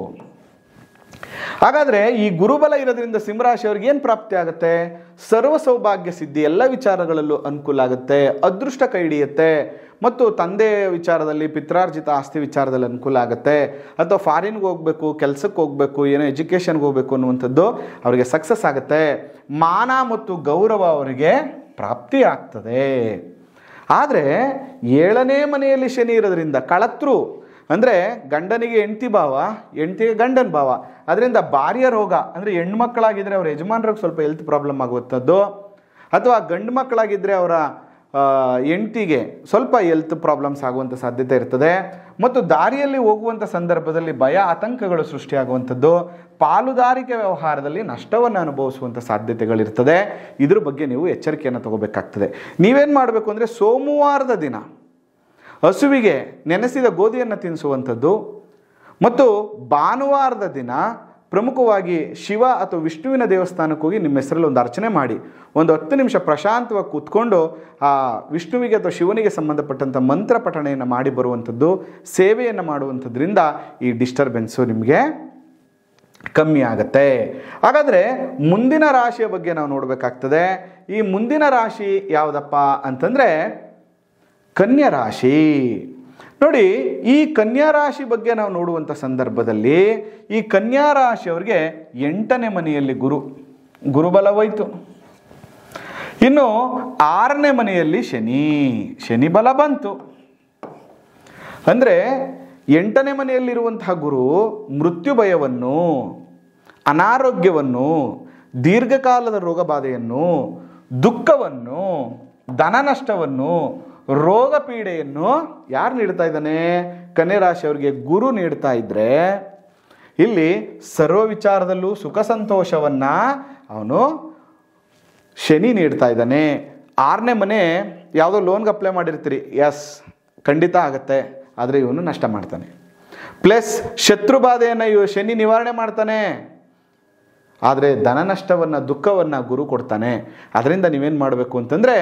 ಹಾಗಾದರೆ ಈ ಗುರುಬಲ ಇರೋದ್ರಿಂದ ಸಿಂಹರಾಶಿಯವ್ರಿಗೆ ಏನು ಪ್ರಾಪ್ತಿ ಆಗುತ್ತೆ ಸರ್ವ ಸೌಭಾಗ್ಯ ಸಿದ್ಧಿ ಎಲ್ಲ ವಿಚಾರಗಳಲ್ಲೂ ಅನುಕೂಲ ಆಗುತ್ತೆ ಅದೃಷ್ಟ ಕೈ ಹಿಡಿಯುತ್ತೆ ಮತ್ತು ತಂದೆ ವಿಚಾರದಲ್ಲಿ ಪಿತ್ರಾರ್ಜಿತ ಆಸ್ತಿ ವಿಚಾರದಲ್ಲಿ ಅನುಕೂಲ ಆಗುತ್ತೆ ಅಥವಾ ಫಾರಿನ್ಗೆ ಹೋಗಬೇಕು ಕೆಲಸಕ್ಕೆ ಹೋಗಬೇಕು ಏನೋ ಎಜುಕೇಷನ್ಗೆ ಹೋಗಬೇಕು ಅನ್ನುವಂಥದ್ದು ಅವರಿಗೆ ಸಕ್ಸಸ್ ಆಗುತ್ತೆ ಮಾನ ಮತ್ತು ಗೌರವ ಅವರಿಗೆ ಪ್ರಾಪ್ತಿ ಆಗ್ತದೆ ಆದರೆ ಏಳನೇ ಮನೆಯಲ್ಲಿ ಶನಿ ಇರೋದ್ರಿಂದ ಕಳತ್ರು ಅಂದರೆ ಗಂಡನಿಗೆ ಹೆಂಡತಿ ಭಾವ ಹೆಂಡತಿಗೆ ಗಂಡನ ಭಾವ ಅದರಿಂದ ಬಾರ್ಯ ರೋಗ ಅಂದರೆ ಹೆಣ್ಮಕ್ಳಾಗಿದ್ದರೆ ಅವ್ರ ಯಜಮಾನ್ರಿಗೆ ಸ್ವಲ್ಪ ಹೆಲ್ತ್ ಪ್ರಾಬ್ಲಮ್ ಆಗುವಂಥದ್ದು ಅಥವಾ ಗಂಡು ಮಕ್ಕಳಾಗಿದ್ದರೆ ಅವರ ಹೆಂಡತಿಗೆ ಸ್ವಲ್ಪ ಹೆಲ್ತ್ ಪ್ರಾಬ್ಲಮ್ಸ್ ಆಗುವಂಥ ಸಾಧ್ಯತೆ ಇರ್ತದೆ ಮತ್ತು ದಾರಿಯಲ್ಲಿ ಹೋಗುವಂಥ ಸಂದರ್ಭದಲ್ಲಿ ಭಯ ಆತಂಕಗಳು ಸೃಷ್ಟಿಯಾಗುವಂಥದ್ದು ಪಾಲುದಾರಿಕೆ ವ್ಯವಹಾರದಲ್ಲಿ ನಷ್ಟವನ್ನು ಅನುಭವಿಸುವಂಥ ಸಾಧ್ಯತೆಗಳಿರ್ತದೆ ಇದ್ರ ಬಗ್ಗೆ ನೀವು ಎಚ್ಚರಿಕೆಯನ್ನು ತಗೋಬೇಕಾಗ್ತದೆ ನೀವೇನು ಮಾಡಬೇಕು ಅಂದರೆ ಸೋಮವಾರದ ದಿನ ಹಸುವಿಗೆ ನೆನೆಸಿದ ಗೋಧಿಯನ್ನು ತಿನ್ನಿಸುವಂಥದ್ದು ಮತ್ತು ಭಾನುವಾರದ ದಿನ ಪ್ರಮುಖವಾಗಿ ಶಿವ ಅಥವಾ ವಿಷ್ಣುವಿನ ದೇವಸ್ಥಾನಕ್ಕೆ ಹೋಗಿ ನಿಮ್ಮ ಹೆಸರಲ್ಲಿ ಒಂದು ಅರ್ಚನೆ ಮಾಡಿ ಒಂದು ಹತ್ತು ನಿಮಿಷ ಪ್ರಶಾಂತವಾಗಿ ಕೂತ್ಕೊಂಡು ಆ ವಿಷ್ಣುವಿಗೆ ಅಥವಾ ಶಿವನಿಗೆ ಸಂಬಂಧಪಟ್ಟಂಥ ಮಂತ್ರ ಪಠಣೆಯನ್ನು ಮಾಡಿ ಬರುವಂಥದ್ದು ಸೇವೆಯನ್ನು ಮಾಡುವಂಥದ್ರಿಂದ ಈ ಡಿಸ್ಟರ್ಬೆನ್ಸು ನಿಮಗೆ ಕಮ್ಮಿ ಆಗುತ್ತೆ ಹಾಗಾದರೆ ಮುಂದಿನ ರಾಶಿಯ ಬಗ್ಗೆ ನಾವು ನೋಡಬೇಕಾಗ್ತದೆ ಈ ಮುಂದಿನ ರಾಶಿ ಯಾವುದಪ್ಪ ಅಂತಂದರೆ ಕನ್ಯಾ ರಾಶಿ ನೋಡಿ ಈ ಕನ್ಯಾ ರಾಶಿ ಬಗ್ಗೆ ನಾವು ನೋಡುವಂಥ ಸಂದರ್ಭದಲ್ಲಿ ಈ ಕನ್ಯಾ ರಾಶಿಯವರಿಗೆ ಎಂಟನೇ ಮನೆಯಲ್ಲಿ ಗುರು ಗುರುಬಲ ಹೋಯ್ತು ಇನ್ನು ಆರನೇ ಮನೆಯಲ್ಲಿ ಶನಿ ಶನಿ ಬಲ ಬಂತು ಅಂದರೆ ಎಂಟನೇ ಮನೆಯಲ್ಲಿರುವಂತಹ ಗುರು ಮೃತ್ಯು ಭಯವನ್ನು ಅನಾರೋಗ್ಯವನ್ನು ದೀರ್ಘಕಾಲದ ರೋಗಬಾಧೆಯನ್ನು ದುಃಖವನ್ನು ಧನ ನಷ್ಟವನ್ನು ರೋಗ ಪೀಡೆಯನ್ನು ಯಾರು ನೀಡ್ತಾ ಇದ್ದಾನೆ ಕನ್ಯಾ ರಾಶಿಯವರಿಗೆ ಗುರು ನೀಡ್ತಾ ಇದ್ರೆ ಇಲ್ಲಿ ಸರ್ವ ವಿಚಾರದಲ್ಲೂ ಸುಖ ಸಂತೋಷವನ್ನು ಅವನು ಶನಿ ನೀಡ್ತಾ ಇದ್ದಾನೆ ಆರನೇ ಮನೆ ಯಾವುದೋ ಲೋನ್ಗೆ ಅಪ್ಲೈ ಮಾಡಿರ್ತೀರಿ ಎಸ್ ಖಂಡಿತ ಆಗುತ್ತೆ ಆದರೆ ಇವನು ನಷ್ಟ ಮಾಡ್ತಾನೆ ಪ್ಲಸ್ ಶತ್ರು ಬಾಧೆಯನ್ನು ಇವ ಶನಿ ನಿವಾರಣೆ ಮಾಡ್ತಾನೆ ಆದರೆ ಧನ ನಷ್ಟವನ್ನು ದುಃಖವನ್ನು ಗುರು ಕೊಡ್ತಾನೆ ಅದರಿಂದ ನೀವೇನು ಮಾಡಬೇಕು ಅಂತಂದರೆ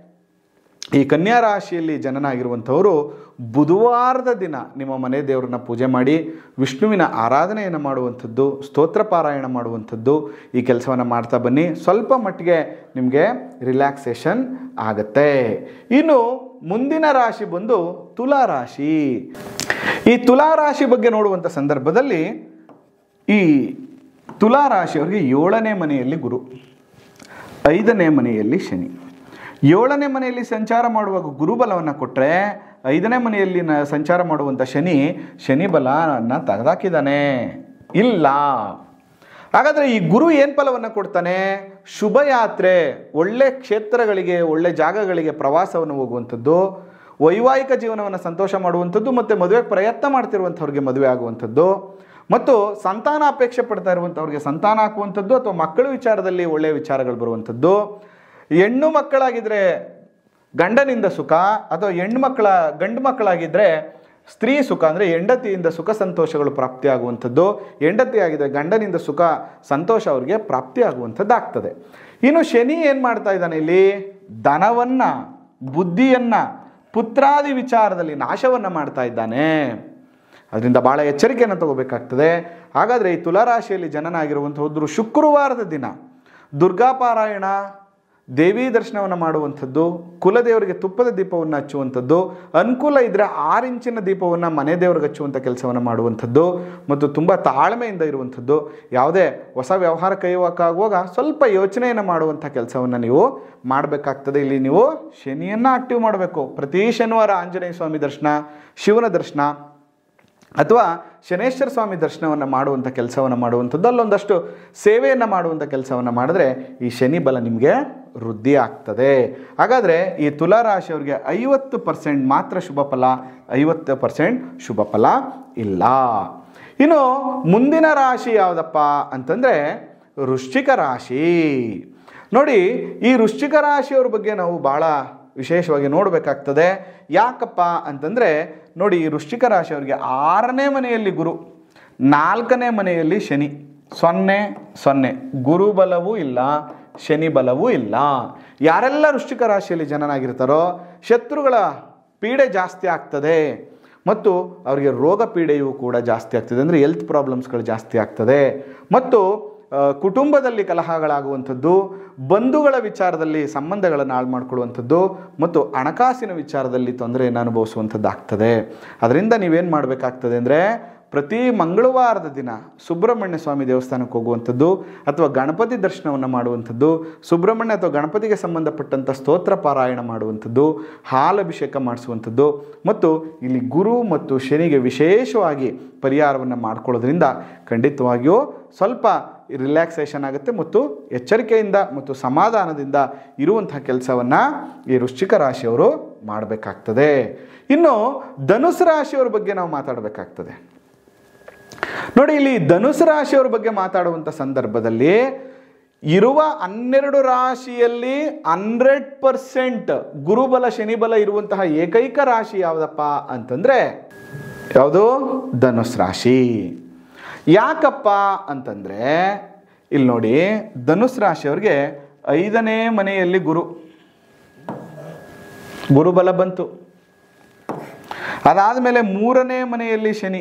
ಈ ಕನ್ಯಾ ರಾಶಿಯಲ್ಲಿ ಜನನಾಗಿರುವಂಥವರು ಬುಧವಾರದ ದಿನ ನಿಮ್ಮ ಮನೆ ದೇವರನ್ನ ಪೂಜೆ ಮಾಡಿ ವಿಷ್ಣುವಿನ ಆರಾಧನೆಯನ್ನು ಮಾಡುವಂಥದ್ದು ಸ್ತೋತ್ರ ಪಾರಾಯಣ ಮಾಡುವಂಥದ್ದು ಈ ಕೆಲಸವನ್ನು ಮಾಡ್ತಾ ಬನ್ನಿ ಸ್ವಲ್ಪ ಮಟ್ಟಿಗೆ ನಿಮಗೆ ರಿಲ್ಯಾಕ್ಸೇಷನ್ ಆಗತ್ತೆ ಇನ್ನು ಮುಂದಿನ ರಾಶಿ ಬಂದು ತುಲಾ ರಾಶಿ ಈ ತುಲಾ ರಾಶಿ ಬಗ್ಗೆ ನೋಡುವಂಥ ಸಂದರ್ಭದಲ್ಲಿ ಈ ತುಲಾ ರಾಶಿಯವರಿಗೆ ಏಳನೇ ಮನೆಯಲ್ಲಿ ಗುರು ಐದನೇ ಮನೆಯಲ್ಲಿ ಶನಿ ಏಳನೇ ಮನೆಯಲ್ಲಿ ಸಂಚಾರ ಮಾಡುವಾಗ ಗುರುಬಲವನ್ನು ಕೊಟ್ಟರೆ ಐದನೇ ಮನೆಯಲ್ಲಿ ನ ಸಂಚಾರ ಮಾಡುವಂಥ ಶನಿ ಶನಿ ಬಲವನ್ನು ತೆಗೆದಾಕಿದ್ದಾನೆ ಇಲ್ಲ ಹಾಗಾದರೆ ಈ ಗುರು ಏನು ಫಲವನ್ನು ಕೊಡ್ತಾನೆ ಶುಭ ಯಾತ್ರೆ ಒಳ್ಳೆ ಕ್ಷೇತ್ರಗಳಿಗೆ ಒಳ್ಳೆ ಜಾಗಗಳಿಗೆ ಪ್ರವಾಸವನ್ನು ಹೋಗುವಂಥದ್ದು ವೈವಾಹಿಕ ಜೀವನವನ್ನು ಸಂತೋಷ ಮಾಡುವಂಥದ್ದು ಮತ್ತು ಮದುವೆಗೆ ಪ್ರಯತ್ನ ಮಾಡ್ತಿರುವಂಥವ್ರಿಗೆ ಮದುವೆ ಆಗುವಂಥದ್ದು ಮತ್ತು ಸಂತಾನ ಅಪೇಕ್ಷೆ ಪಡ್ತಾ ಇರುವಂಥವ್ರಿಗೆ ಸಂತಾನ ಹಾಕುವಂಥದ್ದು ಅಥವಾ ಮಕ್ಕಳ ವಿಚಾರದಲ್ಲಿ ಒಳ್ಳೆಯ ವಿಚಾರಗಳು ಬರುವಂಥದ್ದು ಹೆಣ್ಣು ಮಕ್ಕಳಾಗಿದ್ದರೆ ಗಂಡನಿಂದ ಸುಖ ಅಥವಾ ಹೆಣ್ಣು ಮಕ್ಕಳ ಗಂಡು ಮಕ್ಕಳಾಗಿದ್ದರೆ ಸ್ತ್ರೀ ಸುಖ ಅಂದರೆ ಹೆಂಡತಿಯಿಂದ ಸುಖ ಸಂತೋಷಗಳು ಪ್ರಾಪ್ತಿಯಾಗುವಂಥದ್ದು ಹೆಂಡತಿ ಆಗಿದ್ದರೆ ಗಂಡನಿಂದ ಸುಖ ಸಂತೋಷ ಅವರಿಗೆ ಪ್ರಾಪ್ತಿಯಾಗುವಂಥದ್ದು ಆಗ್ತದೆ ಇನ್ನು ಶನಿ ಏನು ಮಾಡ್ತಾ ಇದ್ದಾನೆ ಇಲ್ಲಿ ಧನವನ್ನು ಬುದ್ಧಿಯನ್ನು ಪುತ್ರಾದಿ ವಿಚಾರದಲ್ಲಿ ನಾಶವನ್ನು ಮಾಡ್ತಾ ಇದ್ದಾನೆ ಅದರಿಂದ ಭಾಳ ಎಚ್ಚರಿಕೆಯನ್ನು ತಗೋಬೇಕಾಗ್ತದೆ ಹಾಗಾದರೆ ಈ ತುಲಾರಾಶಿಯಲ್ಲಿ ಜನನಾಗಿರುವಂಥದ್ದು ಶುಕ್ರವಾರದ ದಿನ ದುರ್ಗಾಪಾರಾಯಣ ದೇವಿ ದರ್ಶನವನ್ನು ಮಾಡುವಂಥದ್ದು ಕುಲದೇವರಿಗೆ ತುಪ್ಪದ ದೀಪವನ್ನು ಹಚ್ಚುವಂಥದ್ದು ಅನುಕೂಲ ಇದ್ದರೆ ಆರು ಇಂಚಿನ ದೀಪವನ್ನು ಮನೆ ದೇವರಿಗೆ ಹಚ್ಚುವಂಥ ಕೆಲಸವನ್ನು ಮಾಡುವಂಥದ್ದು ಮತ್ತು ತುಂಬ ತಾಳ್ಮೆಯಿಂದ ಇರುವಂಥದ್ದು ಯಾವುದೇ ಹೊಸ ವ್ಯವಹಾರ ಕೈಯಕ್ಕಾಗುವಾಗ ಸ್ವಲ್ಪ ಯೋಚನೆಯನ್ನು ಮಾಡುವಂಥ ಕೆಲಸವನ್ನು ನೀವು ಮಾಡಬೇಕಾಗ್ತದೆ ಇಲ್ಲಿ ನೀವು ಶನಿಯನ್ನು ಆಕ್ಟಿವ್ ಮಾಡಬೇಕು ಪ್ರತಿ ಶನಿವಾರ ಆಂಜನೇಯ ಸ್ವಾಮಿ ದರ್ಶನ ಶಿವನ ದರ್ಶನ ಅಥವಾ ಶನೇಶ್ವರ ಸ್ವಾಮಿ ದರ್ಶನವನ್ನು ಮಾಡುವಂಥ ಕೆಲಸವನ್ನು ಮಾಡುವಂಥದ್ದು ಅಲ್ಲೊಂದಷ್ಟು ಸೇವೆಯನ್ನು ಮಾಡುವಂಥ ಕೆಲಸವನ್ನು ಮಾಡಿದ್ರೆ ಈ ಶನಿ ಬಲ ನಿಮಗೆ ವೃದ್ಧಿ ಆಗ್ತದೆ ಹಾಗಾದರೆ ಈ ತುಲಾ ರಾಶಿಯವರಿಗೆ ಐವತ್ತು ಪರ್ಸೆಂಟ್ ಮಾತ್ರ ಶುಭ ಫಲ ಐವತ್ತು ಪರ್ಸೆಂಟ್ ಶುಭ ಫಲ ಇಲ್ಲ ಇನ್ನು ಮುಂದಿನ ರಾಶಿ ಯಾವುದಪ್ಪ ಅಂತಂದರೆ ವೃಶ್ಚಿಕ ರಾಶಿ ನೋಡಿ ಈ ವೃಶ್ಚಿಕ ರಾಶಿಯವ್ರ ಬಗ್ಗೆ ನಾವು ಭಾಳ ವಿಶೇಷವಾಗಿ ನೋಡಬೇಕಾಗ್ತದೆ ಯಾಕಪ್ಪ ಅಂತಂದರೆ ನೋಡಿ ಈ ವೃಶ್ಚಿಕ ರಾಶಿಯವರಿಗೆ ಆರನೇ ಮನೆಯಲ್ಲಿ ಗುರು ನಾಲ್ಕನೇ ಮನೆಯಲ್ಲಿ ಶನಿ ಸೊನ್ನೆ ಸೊನ್ನೆ ಗುರು ಬಲವೂ ಇಲ್ಲ ಶನಿ ಬಲವೂ ಇಲ್ಲ ಯಾರೆಲ್ಲ ವೃಶ್ಚಿಕ ರಾಶಿಯಲ್ಲಿ ಜನನಾಗಿರ್ತಾರೋ ಶತ್ರುಗಳ ಪೀಡೆ ಜಾಸ್ತಿ ಆಗ್ತದೆ ಮತ್ತು ಅವರಿಗೆ ರೋಗ ಪೀಡೆಯೂ ಕೂಡ ಜಾಸ್ತಿ ಆಗ್ತದೆ ಅಂದರೆ ಹೆಲ್ತ್ ಪ್ರಾಬ್ಲಮ್ಸ್ಗಳು ಜಾಸ್ತಿ ಆಗ್ತದೆ ಮತ್ತು ಆ, ಕುಟುಂಬದಲ್ಲಿ ಕಲಹಗಳಾಗುವಂಥದ್ದು ಬಂಧುಗಳ ವಿಚಾರದಲ್ಲಿ ಸಂಬಂಧಗಳನ್ನು ಹಾಳು ಮಾಡ್ಕೊಳ್ಳುವಂಥದ್ದು ಮತ್ತು ಹಣಕಾಸಿನ ವಿಚಾರದಲ್ಲಿ ತೊಂದರೆಯನ್ನು ಅನುಭವಿಸುವಂಥದ್ದು ಆಗ್ತದೆ ಅದರಿಂದ ನೀವೇನು ಮಾಡಬೇಕಾಗ್ತದೆ ಅಂದರೆ ಪ್ರತಿ ಮಂಗಳವಾರದ ದಿನ ಸುಬ್ರಹ್ಮಣ್ಯ ಸ್ವಾಮಿ ದೇವಸ್ಥಾನಕ್ಕೆ ಹೋಗುವಂಥದ್ದು ಅಥವಾ ಗಣಪತಿ ದರ್ಶನವನ್ನು ಮಾಡುವಂಥದ್ದು ಸುಬ್ರಹ್ಮಣ್ಯ ಅಥವಾ ಗಣಪತಿಗೆ ಸಂಬಂಧಪಟ್ಟಂಥ ಸ್ತೋತ್ರ ಪಾರಾಯಣ ಮಾಡುವಂಥದ್ದು ಹಾಲಭಿಷೇಕ ಮಾಡಿಸುವಂಥದ್ದು ಮತ್ತು ಇಲ್ಲಿ ಗುರು ಮತ್ತು ಶನಿಗೆ ವಿಶೇಷವಾಗಿ ಪರಿಹಾರವನ್ನು ಮಾಡ್ಕೊಳ್ಳೋದ್ರಿಂದ ಖಂಡಿತವಾಗಿಯೂ ಸ್ವಲ್ಪ ರಿಲ್ಯಾಕ್ಸೇಷನ್ ಆಗುತ್ತೆ ಮತ್ತು ಎಚ್ಚರಿಕೆಯಿಂದ ಮತ್ತು ಸಮಾಧಾನದಿಂದ ಇರುವಂತಹ ಕೆಲಸವನ್ನು ಈ ವೃಶ್ಚಿಕ ರಾಶಿಯವರು ಮಾಡಬೇಕಾಗ್ತದೆ ಇನ್ನು ಧನುಸು ರಾಶಿಯವರ ಬಗ್ಗೆ ನಾವು ಮಾತಾಡಬೇಕಾಗ್ತದೆ ನೋಡಿ ಇಲ್ಲಿ ಧನುಸು ರಾಶಿಯವರ ಬಗ್ಗೆ ಮಾತಾಡುವಂಥ ಸಂದರ್ಭದಲ್ಲಿ ಇರುವ ಹನ್ನೆರಡು ರಾಶಿಯಲ್ಲಿ ಹಂಡ್ರೆಡ್ ಪರ್ಸೆಂಟ್ ಗುರುಬಲ ಶನಿಬಲ ಇರುವಂತಹ ಏಕೈಕ ರಾಶಿ ಯಾವುದಪ್ಪ ಅಂತಂದ್ರೆ ಯಾವುದು ಧನುಸ್ ರಾಶಿ ಯಾಕಪ್ಪ ಅಂತಂದ್ರೆ ಇಲ್ಲಿ ನೋಡಿ ಧನುಸ್ ರಾಶಿಯವ್ರಿಗೆ ಐದನೇ ಮನೆಯಲ್ಲಿ ಗುರು ಗುರುಬಲ ಬಂತು ಅದಾದಮೇಲೆ ಮೂರನೇ ಮನೆಯಲ್ಲಿ ಶನಿ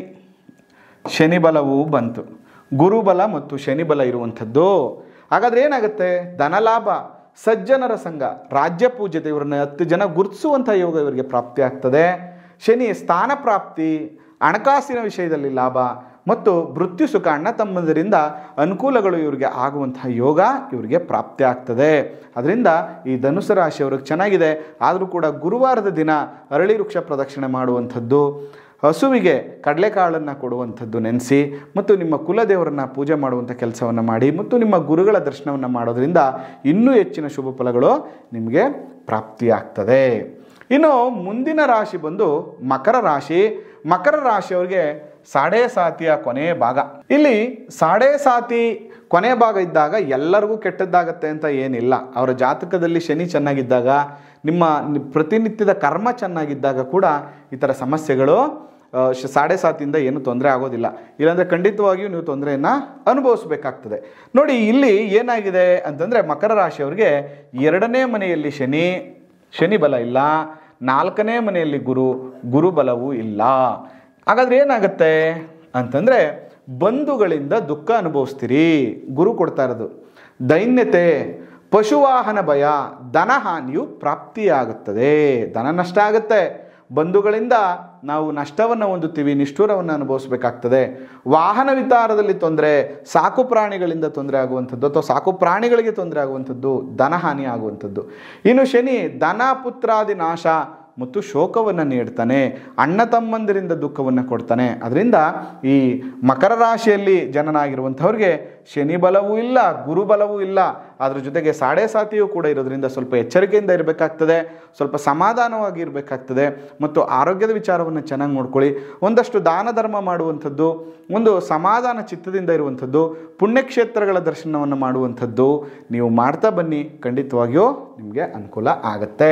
ಶನಿ ಬಲವೂ ಬಂತು ಗುರುಬಲ ಮತ್ತು ಶನಿ ಬಲ ಇರುವಂಥದ್ದು ಹಾಗಾದ್ರೆ ಏನಾಗುತ್ತೆ ಧನಲಾಭ ಸಜ್ಜನರ ಸಂಘ ರಾಜ್ಯ ಪೂಜ್ಯತೆ ಇವರನ್ನ ಹತ್ತು ಜನ ಗುರುತಿಸುವಂಥ ಯೋಗ ಇವರಿಗೆ ಪ್ರಾಪ್ತಿ ಆಗ್ತದೆ ಶನಿ ಸ್ಥಾನ ಪ್ರಾಪ್ತಿ ಹಣಕಾಸಿನ ವಿಷಯದಲ್ಲಿ ಲಾಭ ಮತ್ತು ಮೃತ್ಯು ಸುಖ ಅಣ್ಣ ತಮ್ಮದರಿಂದ ಅನುಕೂಲಗಳು ಇವರಿಗೆ ಆಗುವಂತಹ ಯೋಗ ಇವರಿಗೆ ಪ್ರಾಪ್ತಿ ಆಗ್ತದೆ ಅದರಿಂದ ಈ ಧನುಸು ರಾಶಿಯವ್ರಿಗೆ ಚೆನ್ನಾಗಿದೆ ಆದರೂ ಕೂಡ ಗುರುವಾರದ ದಿನ ಅರಳಿ ವೃಕ್ಷ ಪ್ರದಕ್ಷಿಣೆ ಮಾಡುವಂಥದ್ದು ಹಸುವಿಗೆ ಕಡಲೆಕಾಳನ್ನು ಕೊಡುವಂಥದ್ದು ನೆನೆಸಿ ಮತ್ತು ನಿಮ್ಮ ಕುಲದೇವರನ್ನ ಪೂಜೆ ಮಾಡುವಂಥ ಕೆಲಸವನ್ನು ಮಾಡಿ ಮತ್ತು ನಿಮ್ಮ ಗುರುಗಳ ದರ್ಶನವನ್ನು ಮಾಡೋದ್ರಿಂದ ಇನ್ನೂ ಹೆಚ್ಚಿನ ಶುಭ ಫಲಗಳು ನಿಮಗೆ ಪ್ರಾಪ್ತಿಯಾಗ್ತದೆ ಇನ್ನು ಮುಂದಿನ ರಾಶಿ ಬಂದು ಮಕರ ರಾಶಿ ಮಕರ ರಾಶಿಯವರಿಗೆ ಸಾಡೆ ಸಾತಿಯ ಕೊನೆಯ ಭಾಗ ಇಲ್ಲಿ ಸಾಡೆ ಸಾತಿ ಕೊನೆಯ ಭಾಗ ಇದ್ದಾಗ ಎಲ್ಲರಿಗೂ ಕೆಟ್ಟದ್ದಾಗತ್ತೆ ಅಂತ ಏನಿಲ್ಲ ಅವರ ಜಾತಕದಲ್ಲಿ ಶನಿ ಚೆನ್ನಾಗಿದ್ದಾಗ ನಿಮ್ಮ ನಿ- ಪ್ರತಿನಿತ್ಯದ ಕರ್ಮ ಚೆನ್ನಾಗಿದ್ದಾಗ ಕೂಡ ಈ ಥರ ಸಮಸ್ಯೆಗಳು ಆ, ಶ- ಸಾಡೆ ಸಾತಿಯಿಂದ ಏನು ತೊಂದರೆ ಆಗೋದಿಲ್ಲ ಇಲ್ಲಾಂದರೆ ಖಂಡಿತವಾಗಿಯೂ ನೀವು ತೊಂದರೆಯನ್ನು ಅನುಭವಿಸ್ಬೇಕಾಗ್ತದೆ ನೋಡಿ ಇಲ್ಲಿ ಏನಾಗಿದೆ ಅಂತಂದರೆ ಮಕರ ರಾಶಿಯವರಿಗೆ ಎರಡನೇ ಮನೆಯಲ್ಲಿ ಶನಿ ಶನಿ ಬಲ ಇಲ್ಲ ನಾಲ್ಕನೇ ಮನೆಯಲ್ಲಿ ಗುರು ಗುರು ಬಲವೂ ಇಲ್ಲ ಹಾಗಾದ್ರೆ ಏನಾಗುತ್ತೆ ಅಂತಂದರೆ ಬಂಧುಗಳಿಂದ ದುಃಖ ಅನುಭವಿಸ್ತೀರಿ ಗುರು ಕೊಡ್ತಾ ಇರೋದು ದೈನ್ಯತೆ ಪಶುವಾಹನ ಭಯ ಧನಹಾನಿಯು ಪ್ರಾಪ್ತಿಯಾಗುತ್ತದೆ ಧನ ನಷ್ಟ ಆಗುತ್ತೆ ಬಂಧುಗಳಿಂದ ನಾವು ನಷ್ಟವನ್ನು ಹೊಂದುತ್ತೀವಿ ನಿಷ್ಠೂರವನ್ನು ಅನುಭವಿಸಬೇಕಾಗ್ತದೆ ವಾಹನ ವಿಚಾರದಲ್ಲಿ ತೊಂದರೆ ಸಾಕು ಪ್ರಾಣಿಗಳಿಂದ ತೊಂದರೆ ಆಗುವಂಥದ್ದು ಅಥವಾ ಸಾಕು ಪ್ರಾಣಿಗಳಿಗೆ ತೊಂದರೆ ಆಗುವಂಥದ್ದು ಧನಹಾನಿ ಆಗುವಂಥದ್ದು ಇನ್ನು ಶನಿ ಧನ ಪುತ್ರಾದಿ ನಾಶ ಮತ್ತು ಶೋಕವನ್ನು ನೀಡ್ತಾನೆ ಅಣ್ಣ ತಮ್ಮಂದಿರಿಂದ ದುಃಖವನ್ನು ಕೊಡ್ತಾನೆ ಅದರಿಂದ ಈ ಮಕರ ರಾಶಿಯಲ್ಲಿ ಜನನಾಗಿರುವಂಥವ್ರಿಗೆ ಶನಿ ಬಲವೂ ಇಲ್ಲ ಗುರು ಬಲವೂ ಇಲ್ಲ ಅದ್ರ ಜೊತೆಗೆ ಸಾಡೆ ಸಾತಿಯೂ ಕೂಡ ಇರೋದ್ರಿಂದ ಸ್ವಲ್ಪ ಎಚ್ಚರಿಕೆಯಿಂದ ಇರಬೇಕಾಗ್ತದೆ ಸ್ವಲ್ಪ ಸಮಾಧಾನವಾಗಿ ಇರಬೇಕಾಗ್ತದೆ ಮತ್ತು ಆರೋಗ್ಯದ ವಿಚಾರವನ್ನು ಚೆನ್ನಾಗಿ ನೋಡ್ಕೊಳ್ಳಿ ಒಂದಷ್ಟು ದಾನ ಧರ್ಮ ಮಾಡುವಂಥದ್ದು ಒಂದು ಸಮಾಧಾನ ಚಿತ್ತದಿಂದ ಇರುವಂಥದ್ದು ಪುಣ್ಯಕ್ಷೇತ್ರಗಳ ದರ್ಶನವನ್ನು ಮಾಡುವಂಥದ್ದು ನೀವು ಮಾಡ್ತಾ ಬನ್ನಿ ಖಂಡಿತವಾಗಿಯೂ ನಿಮಗೆ ಅನುಕೂಲ ಆಗತ್ತೆ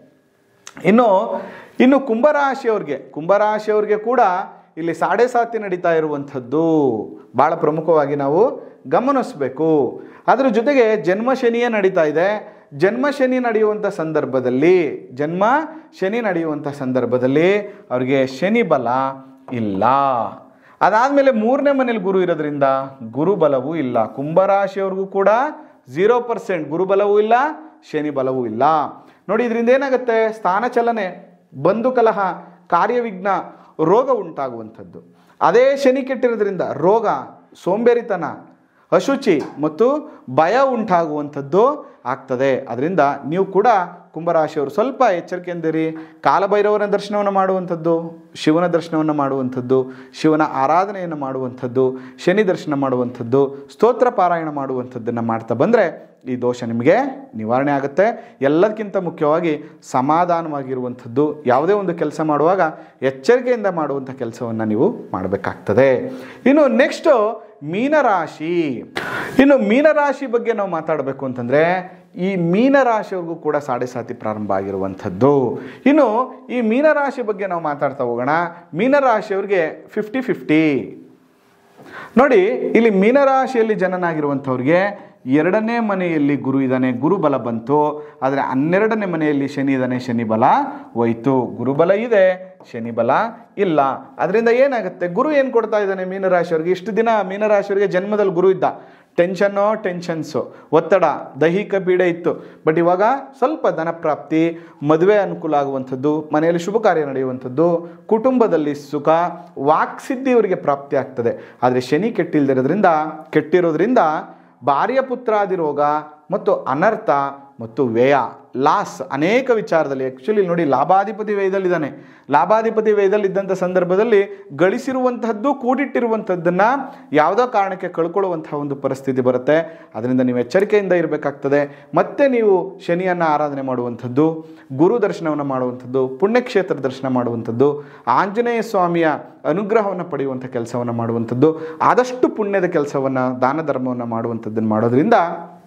ಇನ್ನು ಇನ್ನು ಕುಂಭರಾಶಿಯವ್ರಿಗೆ ಕುಂಭರಾಶಿಯವ್ರಿಗೆ ಕೂಡ ಇಲ್ಲಿ ಸಾಡೆ ಸಾತಿ ನಡೀತಾ ಇರುವಂಥದ್ದು ಭಾಳ ಪ್ರಮುಖವಾಗಿ ನಾವು ಗಮನಿಸಬೇಕು ಅದ್ರ ಜೊತೆಗೆ ಜನ್ಮ ಶನಿಯೇ ನಡೀತಾ ಇದೆ ಜನ್ಮ ಶನಿ ನಡೆಯುವಂಥ ಸಂದರ್ಭದಲ್ಲಿ ಜನ್ಮ ಶನಿ ನಡೆಯುವಂಥ ಸಂದರ್ಭದಲ್ಲಿ ಅವ್ರಿಗೆ ಶನಿ ಬಲ ಇಲ್ಲ ಅದಾದಮೇಲೆ ಮೂರನೇ ಮನೇಲಿ ಗುರು ಇರೋದ್ರಿಂದ ಗುರು ಬಲವೂ ಇಲ್ಲ ಕುಂಭರಾಶಿಯವ್ರಿಗೂ ಕೂಡ ಝೀರೋ ಪರ್ಸೆಂಟ್ ಗುರು ಬಲವೂ ಇಲ್ಲ ಶನಿ ಬಲವೂ ಇಲ್ಲ ನೋಡಿ ಇದರಿಂದ ಏನಾಗುತ್ತೆ ಸ್ಥಾನ ಚಲನೆ ಬಂಧು ಕಲಹ ಕಾರ್ಯವಿಘ್ನ ರೋಗ ಉಂಟಾಗುವಂಥದ್ದು ಅದೇ ಶನಿ ಕೆಟ್ಟಿರೋದ್ರಿಂದ ರೋಗ ಸೋಂಬೇರಿತನ ಅಶುಚಿ ಮತ್ತು ಭಯ ಉಂಟಾಗುವಂಥದ್ದು ಆಗ್ತದೆ ಅದರಿಂದ ನೀವು ಕೂಡ ಕುಂಭರಾಶಿಯವರು ಸ್ವಲ್ಪ ಎಚ್ಚರಿಕೆಯಿಂದಿರಿ ಕಾಲಭೈರವನ ದರ್ಶನವನ್ನು ಮಾಡುವಂಥದ್ದು ಶಿವನ ದರ್ಶನವನ್ನು ಮಾಡುವಂಥದ್ದು ಶಿವನ ಆರಾಧನೆಯನ್ನು ಮಾಡುವಂಥದ್ದು ಶನಿ ದರ್ಶನ ಮಾಡುವಂಥದ್ದು ಸ್ತೋತ್ರ ಪಾರಾಯಣ ಮಾಡುವಂಥದ್ದನ್ನು ಮಾಡ್ತಾ ಬಂದರೆ ಈ ದೋಷ ನಿಮಗೆ ನಿವಾರಣೆ ಆಗುತ್ತೆ ಎಲ್ಲದಕ್ಕಿಂತ ಮುಖ್ಯವಾಗಿ ಸಮಾಧಾನವಾಗಿರುವಂಥದ್ದು ಯಾವುದೇ ಒಂದು ಕೆಲಸ ಮಾಡುವಾಗ ಎಚ್ಚರಿಕೆಯಿಂದ ಮಾಡುವಂಥ ಕೆಲಸವನ್ನು ನೀವು ಮಾಡಬೇಕಾಗ್ತದೆ ಇನ್ನು ನೆಕ್ಸ್ಟು ಮೀನರಾಶಿ ಇನ್ನು ಮೀನರಾಶಿ ಬಗ್ಗೆ ನಾವು ಮಾತಾಡಬೇಕು ಅಂತಂದರೆ ಈ ಮೀನರಾಶಿಯವ್ರಿಗೂ ಕೂಡ ಸಾಡೆ ಸಾತಿ ಪ್ರಾರಂಭ ಆಗಿರುವಂಥದ್ದು ಇನ್ನು ಈ ಮೀನರಾಶಿ ಬಗ್ಗೆ ನಾವು ಮಾತಾಡ್ತಾ ಹೋಗೋಣ ಮೀನರಾಶಿಯವ್ರಿಗೆ ಫಿಫ್ಟಿ ಫಿಫ್ಟಿ ನೋಡಿ ಇಲ್ಲಿ ಮೀನರಾಶಿಯಲ್ಲಿ ಜನನಾಗಿರುವಂಥವ್ರಿಗೆ ಎರಡನೇ ಮನೆಯಲ್ಲಿ ಗುರು ಇದ್ದಾನೆ ಗುರುಬಲ ಬಂತು ಆದರೆ ಹನ್ನೆರಡನೇ ಮನೆಯಲ್ಲಿ ಶನಿ ಇದ್ದಾನೆ ಶನಿ ಬಲ ಹೋಯ್ತು ಗುರುಬಲ ಇದೆ ಶನಿ ಬಲ ಇಲ್ಲ ಅದರಿಂದ ಏನಾಗುತ್ತೆ ಗುರು ಏನು ಕೊಡ್ತಾ ಇದ್ದಾನೆ ಮೀನರಾಶಿಯವರಿಗೆ ಇಷ್ಟು ದಿನ ಮೀನರಾಶಿಯವರಿಗೆ ಜನ್ಮದಲ್ಲಿ ಗುರು ಇದ್ದ ಟೆನ್ಷನ್ನೋ ಟೆನ್ಷನ್ಸು ಒತ್ತಡ ದೈಹಿಕ ಪೀಡೆ ಇತ್ತು ಬಟ್ ಇವಾಗ ಸ್ವಲ್ಪ ಧನಪ್ರಾಪ್ತಿ ಮದುವೆ ಅನುಕೂಲ ಆಗುವಂಥದ್ದು ಮನೆಯಲ್ಲಿ ಶುಭ ಕಾರ್ಯ ನಡೆಯುವಂಥದ್ದು ಕುಟುಂಬದಲ್ಲಿ ಸುಖ ವಾಕ್ಸಿದ್ಧಿ ಇವರಿಗೆ ಪ್ರಾಪ್ತಿ ಆಗ್ತದೆ ಆದರೆ ಶನಿ ಕೆಟ್ಟಿಲ್ದಿರೋದ್ರಿಂದ ಕೆಟ್ಟಿರೋದ್ರಿಂದ ಭಾರ್ಯ ಪುತ್ರಾದಿ ರೋಗ ಮತ್ತು ಅನರ್ಥ ಮತ್ತು ವ್ಯಯ ಲಾಸ್ ಅನೇಕ ವಿಚಾರದಲ್ಲಿ ಆ್ಯಕ್ಚುಲಿ ನೋಡಿ ಲಾಭಾಧಿಪತಿ ವ್ಯಯದಲ್ಲಿದ್ದಾನೆ ಲಾಭಾಧಿಪತಿ ವ್ಯಯದಲ್ಲಿದ್ದಂಥ ಸಂದರ್ಭದಲ್ಲಿ ಗಳಿಸಿರುವಂತಹದ್ದು ಕೂಡಿಟ್ಟಿರುವಂಥದ್ದನ್ನು ಯಾವುದೋ ಕಾರಣಕ್ಕೆ ಕಳ್ಕೊಳ್ಳುವಂತಹ ಒಂದು ಪರಿಸ್ಥಿತಿ ಬರುತ್ತೆ ಅದರಿಂದ ನೀವು ಎಚ್ಚರಿಕೆಯಿಂದ ಇರಬೇಕಾಗ್ತದೆ ಮತ್ತೆ ನೀವು ಶನಿಯನ್ನು ಆರಾಧನೆ ಮಾಡುವಂಥದ್ದು ಗುರು ದರ್ಶನವನ್ನು ಮಾಡುವಂಥದ್ದು ಪುಣ್ಯಕ್ಷೇತ್ರ ದರ್ಶನ ಮಾಡುವಂಥದ್ದು ಆಂಜನೇಯ ಸ್ವಾಮಿಯ ಅನುಗ್ರಹವನ್ನು ಪಡೆಯುವಂಥ ಕೆಲಸವನ್ನು ಮಾಡುವಂಥದ್ದು ಆದಷ್ಟು ಪುಣ್ಯದ ಕೆಲಸವನ್ನು ದಾನ ಧರ್ಮವನ್ನು ಮಾಡುವಂಥದ್ದನ್ನು ಮಾಡೋದ್ರಿಂದ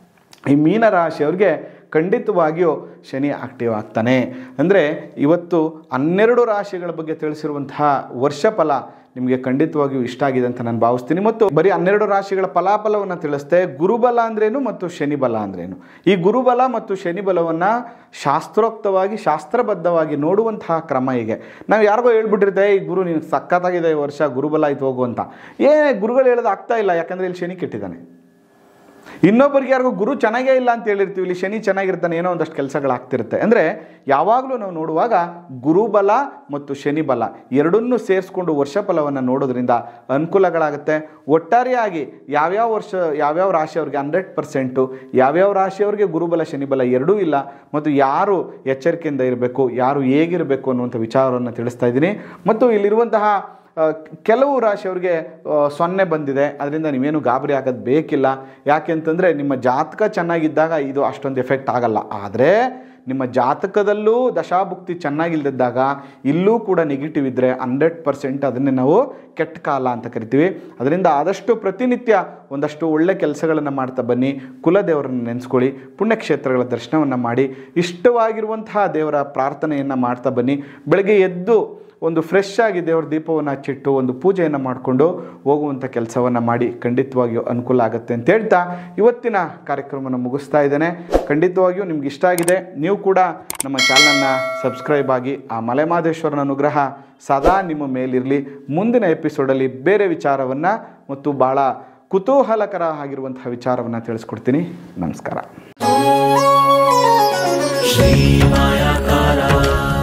ಈ ಮೀನರಾಶಿಯವ್ರಿಗೆ ಖಂಡಿತವಾಗಿಯೂ ಶನಿ ಆಕ್ಟಿವ್ ಆಗ್ತಾನೆ ಅಂದರೆ ಇವತ್ತು ಹನ್ನೆರಡು ರಾಶಿಗಳ ಬಗ್ಗೆ ತಿಳಿಸಿರುವಂತಹ ವರ್ಷ ಫಲ ನಿಮಗೆ ಖಂಡಿತವಾಗಿಯೂ ಇಷ್ಟ ಆಗಿದೆ ಅಂತ ನಾನು ಭಾವಿಸ್ತೀನಿ ಮತ್ತು ಬರೀ ಹನ್ನೆರಡು ರಾಶಿಗಳ ಫಲಾಫಲವನ್ನು ತಿಳಿಸ್ತೆ ಗುರುಬಲ ಅಂದ್ರೇನು ಮತ್ತು ಶನಿಬಲ ಅಂದ್ರೇನು ಈ ಗುರುಬಲ ಮತ್ತು ಶನಿಬಲವನ್ನು ಶಾಸ್ತ್ರೋಕ್ತವಾಗಿ ಶಾಸ್ತ್ರಬದ್ಧವಾಗಿ ನೋಡುವಂತಹ ಕ್ರಮ ಹೀಗೆ ನಾವು ಯಾರಿಗೋ ಹೇಳ್ಬಿಟ್ಟಿರ್ತೆ ಈ ಗುರು ನೀನು ಸಖತ್ತಾಗಿದೆ ಈ ವರ್ಷ ಗುರುಬಲ ಆಯ್ತು ಹೋಗು ಅಂತ ಏ ಗುರುಗಳು ಹೇಳೋದು ಆಗ್ತಾ ಇಲ್ಲ ಯಾಕಂದರೆ ಇಲ್ಲಿ ಶನಿ ಕೆಟ್ಟಿದ್ದಾನೆ ಇನ್ನೊಬ್ಬರಿಗೆ ಯಾರಿಗೂ ಗುರು ಚೆನ್ನಾಗೇ ಇಲ್ಲ ಅಂತ ಹೇಳಿರ್ತೀವಿ ಇಲ್ಲಿ ಶನಿ ಚೆನ್ನಾಗಿರ್ತಾನೆ ಏನೋ ಒಂದಷ್ಟು ಕೆಲಸಗಳಾಗ್ತಿರುತ್ತೆ ಅಂದರೆ ಯಾವಾಗಲೂ ನಾವು ನೋಡುವಾಗ ಗುರುಬಲ ಮತ್ತು ಶನಿ ಬಲ ಎರಡನ್ನೂ ಸೇರಿಸ್ಕೊಂಡು ವರ್ಷ ಫಲವನ್ನು ನೋಡೋದ್ರಿಂದ ಅನುಕೂಲಗಳಾಗುತ್ತೆ ಒಟ್ಟಾರೆಯಾಗಿ ಯಾವ್ಯಾವ ವರ್ಷ ಯಾವ್ಯಾವ ರಾಶಿಯವ್ರಿಗೆ ಹಂಡ್ರೆಡ್ ಪರ್ಸೆಂಟು ಯಾವ್ಯಾವ ರಾಶಿಯವ್ರಿಗೆ ಗುರುಬಲ ಶನಿಬಲ ಎರಡೂ ಇಲ್ಲ ಮತ್ತು ಯಾರು ಎಚ್ಚರಿಕೆಯಿಂದ ಇರಬೇಕು ಯಾರು ಹೇಗಿರಬೇಕು ಅನ್ನುವಂಥ ವಿಚಾರವನ್ನು ತಿಳಿಸ್ತಾ ಇದ್ದೀನಿ ಮತ್ತು ಇಲ್ಲಿರುವಂತಹ ಆ, ಕೆಲವು ರಾಶಿಯವ್ರಿಗೆ ಆ, ಸೊನ್ನೆ ಬಂದಿದೆ ಅದರಿಂದ ನೀವೇನು ಗಾಬರಿ ಆಗೋದು ಬೇಕಿಲ್ಲ ಯಾಕೆ ಅಂತಂದರೆ ನಿಮ್ಮ ಜಾತಕ ಚೆನ್ನಾಗಿದ್ದಾಗ ಇದು ಅಷ್ಟೊಂದು ಎಫೆಕ್ಟ್ ಆಗಲ್ಲ ಆದರೆ ನಿಮ್ಮ ಜಾತಕದಲ್ಲೂ ದಶಾಭುಕ್ತಿ ಚೆನ್ನಾಗಿಲ್ದಿದ್ದಾಗ ಇಲ್ಲೂ ಕೂಡ ನೆಗೆಟಿವ್ ಇದ್ದರೆ ಹಂಡ್ರೆಡ್ ಪರ್ಸೆಂಟ್ ಅದನ್ನೇ ನಾವು ಕೆಟ್ಟ ಕಾಲ ಅಂತ ಕರಿತೀವಿ ಅದರಿಂದ ಆದಷ್ಟು ಪ್ರತಿನಿತ್ಯ ಒಂದಷ್ಟು ಒಳ್ಳೆ ಕೆಲಸಗಳನ್ನು ಮಾಡ್ತಾ ಬನ್ನಿ ಕುಲದೇವರನ್ನು ನೆನೆಸ್ಕೊಳ್ಳಿ ಪುಣ್ಯಕ್ಷೇತ್ರಗಳ ದರ್ಶನವನ್ನು ಮಾಡಿ ಇಷ್ಟವಾಗಿರುವಂತಹ ದೇವರ ಪ್ರಾರ್ಥನೆಯನ್ನು ಮಾಡ್ತಾ ಬನ್ನಿ ಬೆಳಗ್ಗೆ ಎದ್ದು ಒಂದು ಫ್ರೆಶ್ ಆಗಿ ದೇವರ ದೀಪವನ್ನು ಹಚ್ಚಿಟ್ಟು ಒಂದು ಪೂಜೆಯನ್ನು ಮಾಡಿಕೊಂಡು ಹೋಗುವಂಥ ಕೆಲಸವನ್ನು ಮಾಡಿ ಖಂಡಿತವಾಗಿಯೂ ಅನುಕೂಲ ಆಗುತ್ತೆ ಅಂತ ಹೇಳ್ತಾ ಇವತ್ತಿನ ಕಾರ್ಯಕ್ರಮವನ್ನು ಮುಗಿಸ್ತಾ ಇದ್ದೇನೆ ಖಂಡಿತವಾಗಿಯೂ ನಿಮ್ಗೆ ಇಷ್ಟ ಆಗಿದೆ ನೀವು ಕೂಡ ನಮ್ಮ ಚಾನಲನ್ನು ಸಬ್ಸ್ಕ್ರೈಬ್ ಆಗಿ ಆ ಮಲೆಮಾದೇಶ್ವರನ ಅನುಗ್ರಹ ಸದಾ ನಿಮ್ಮ ಮೇಲಿರಲಿ ಮುಂದಿನ ಎಪಿಸೋಡಲ್ಲಿ ಬೇರೆ ವಿಚಾರವನ್ನು ಮತ್ತು ಭಾಳ ಕುತೂಹಲಕರ ಆಗಿರುವಂತಹ ವಿಚಾರವನ್ನು ತಿಳಿಸ್ಕೊಡ್ತೀನಿ ನಮಸ್ಕಾರ श्रीमायाकारा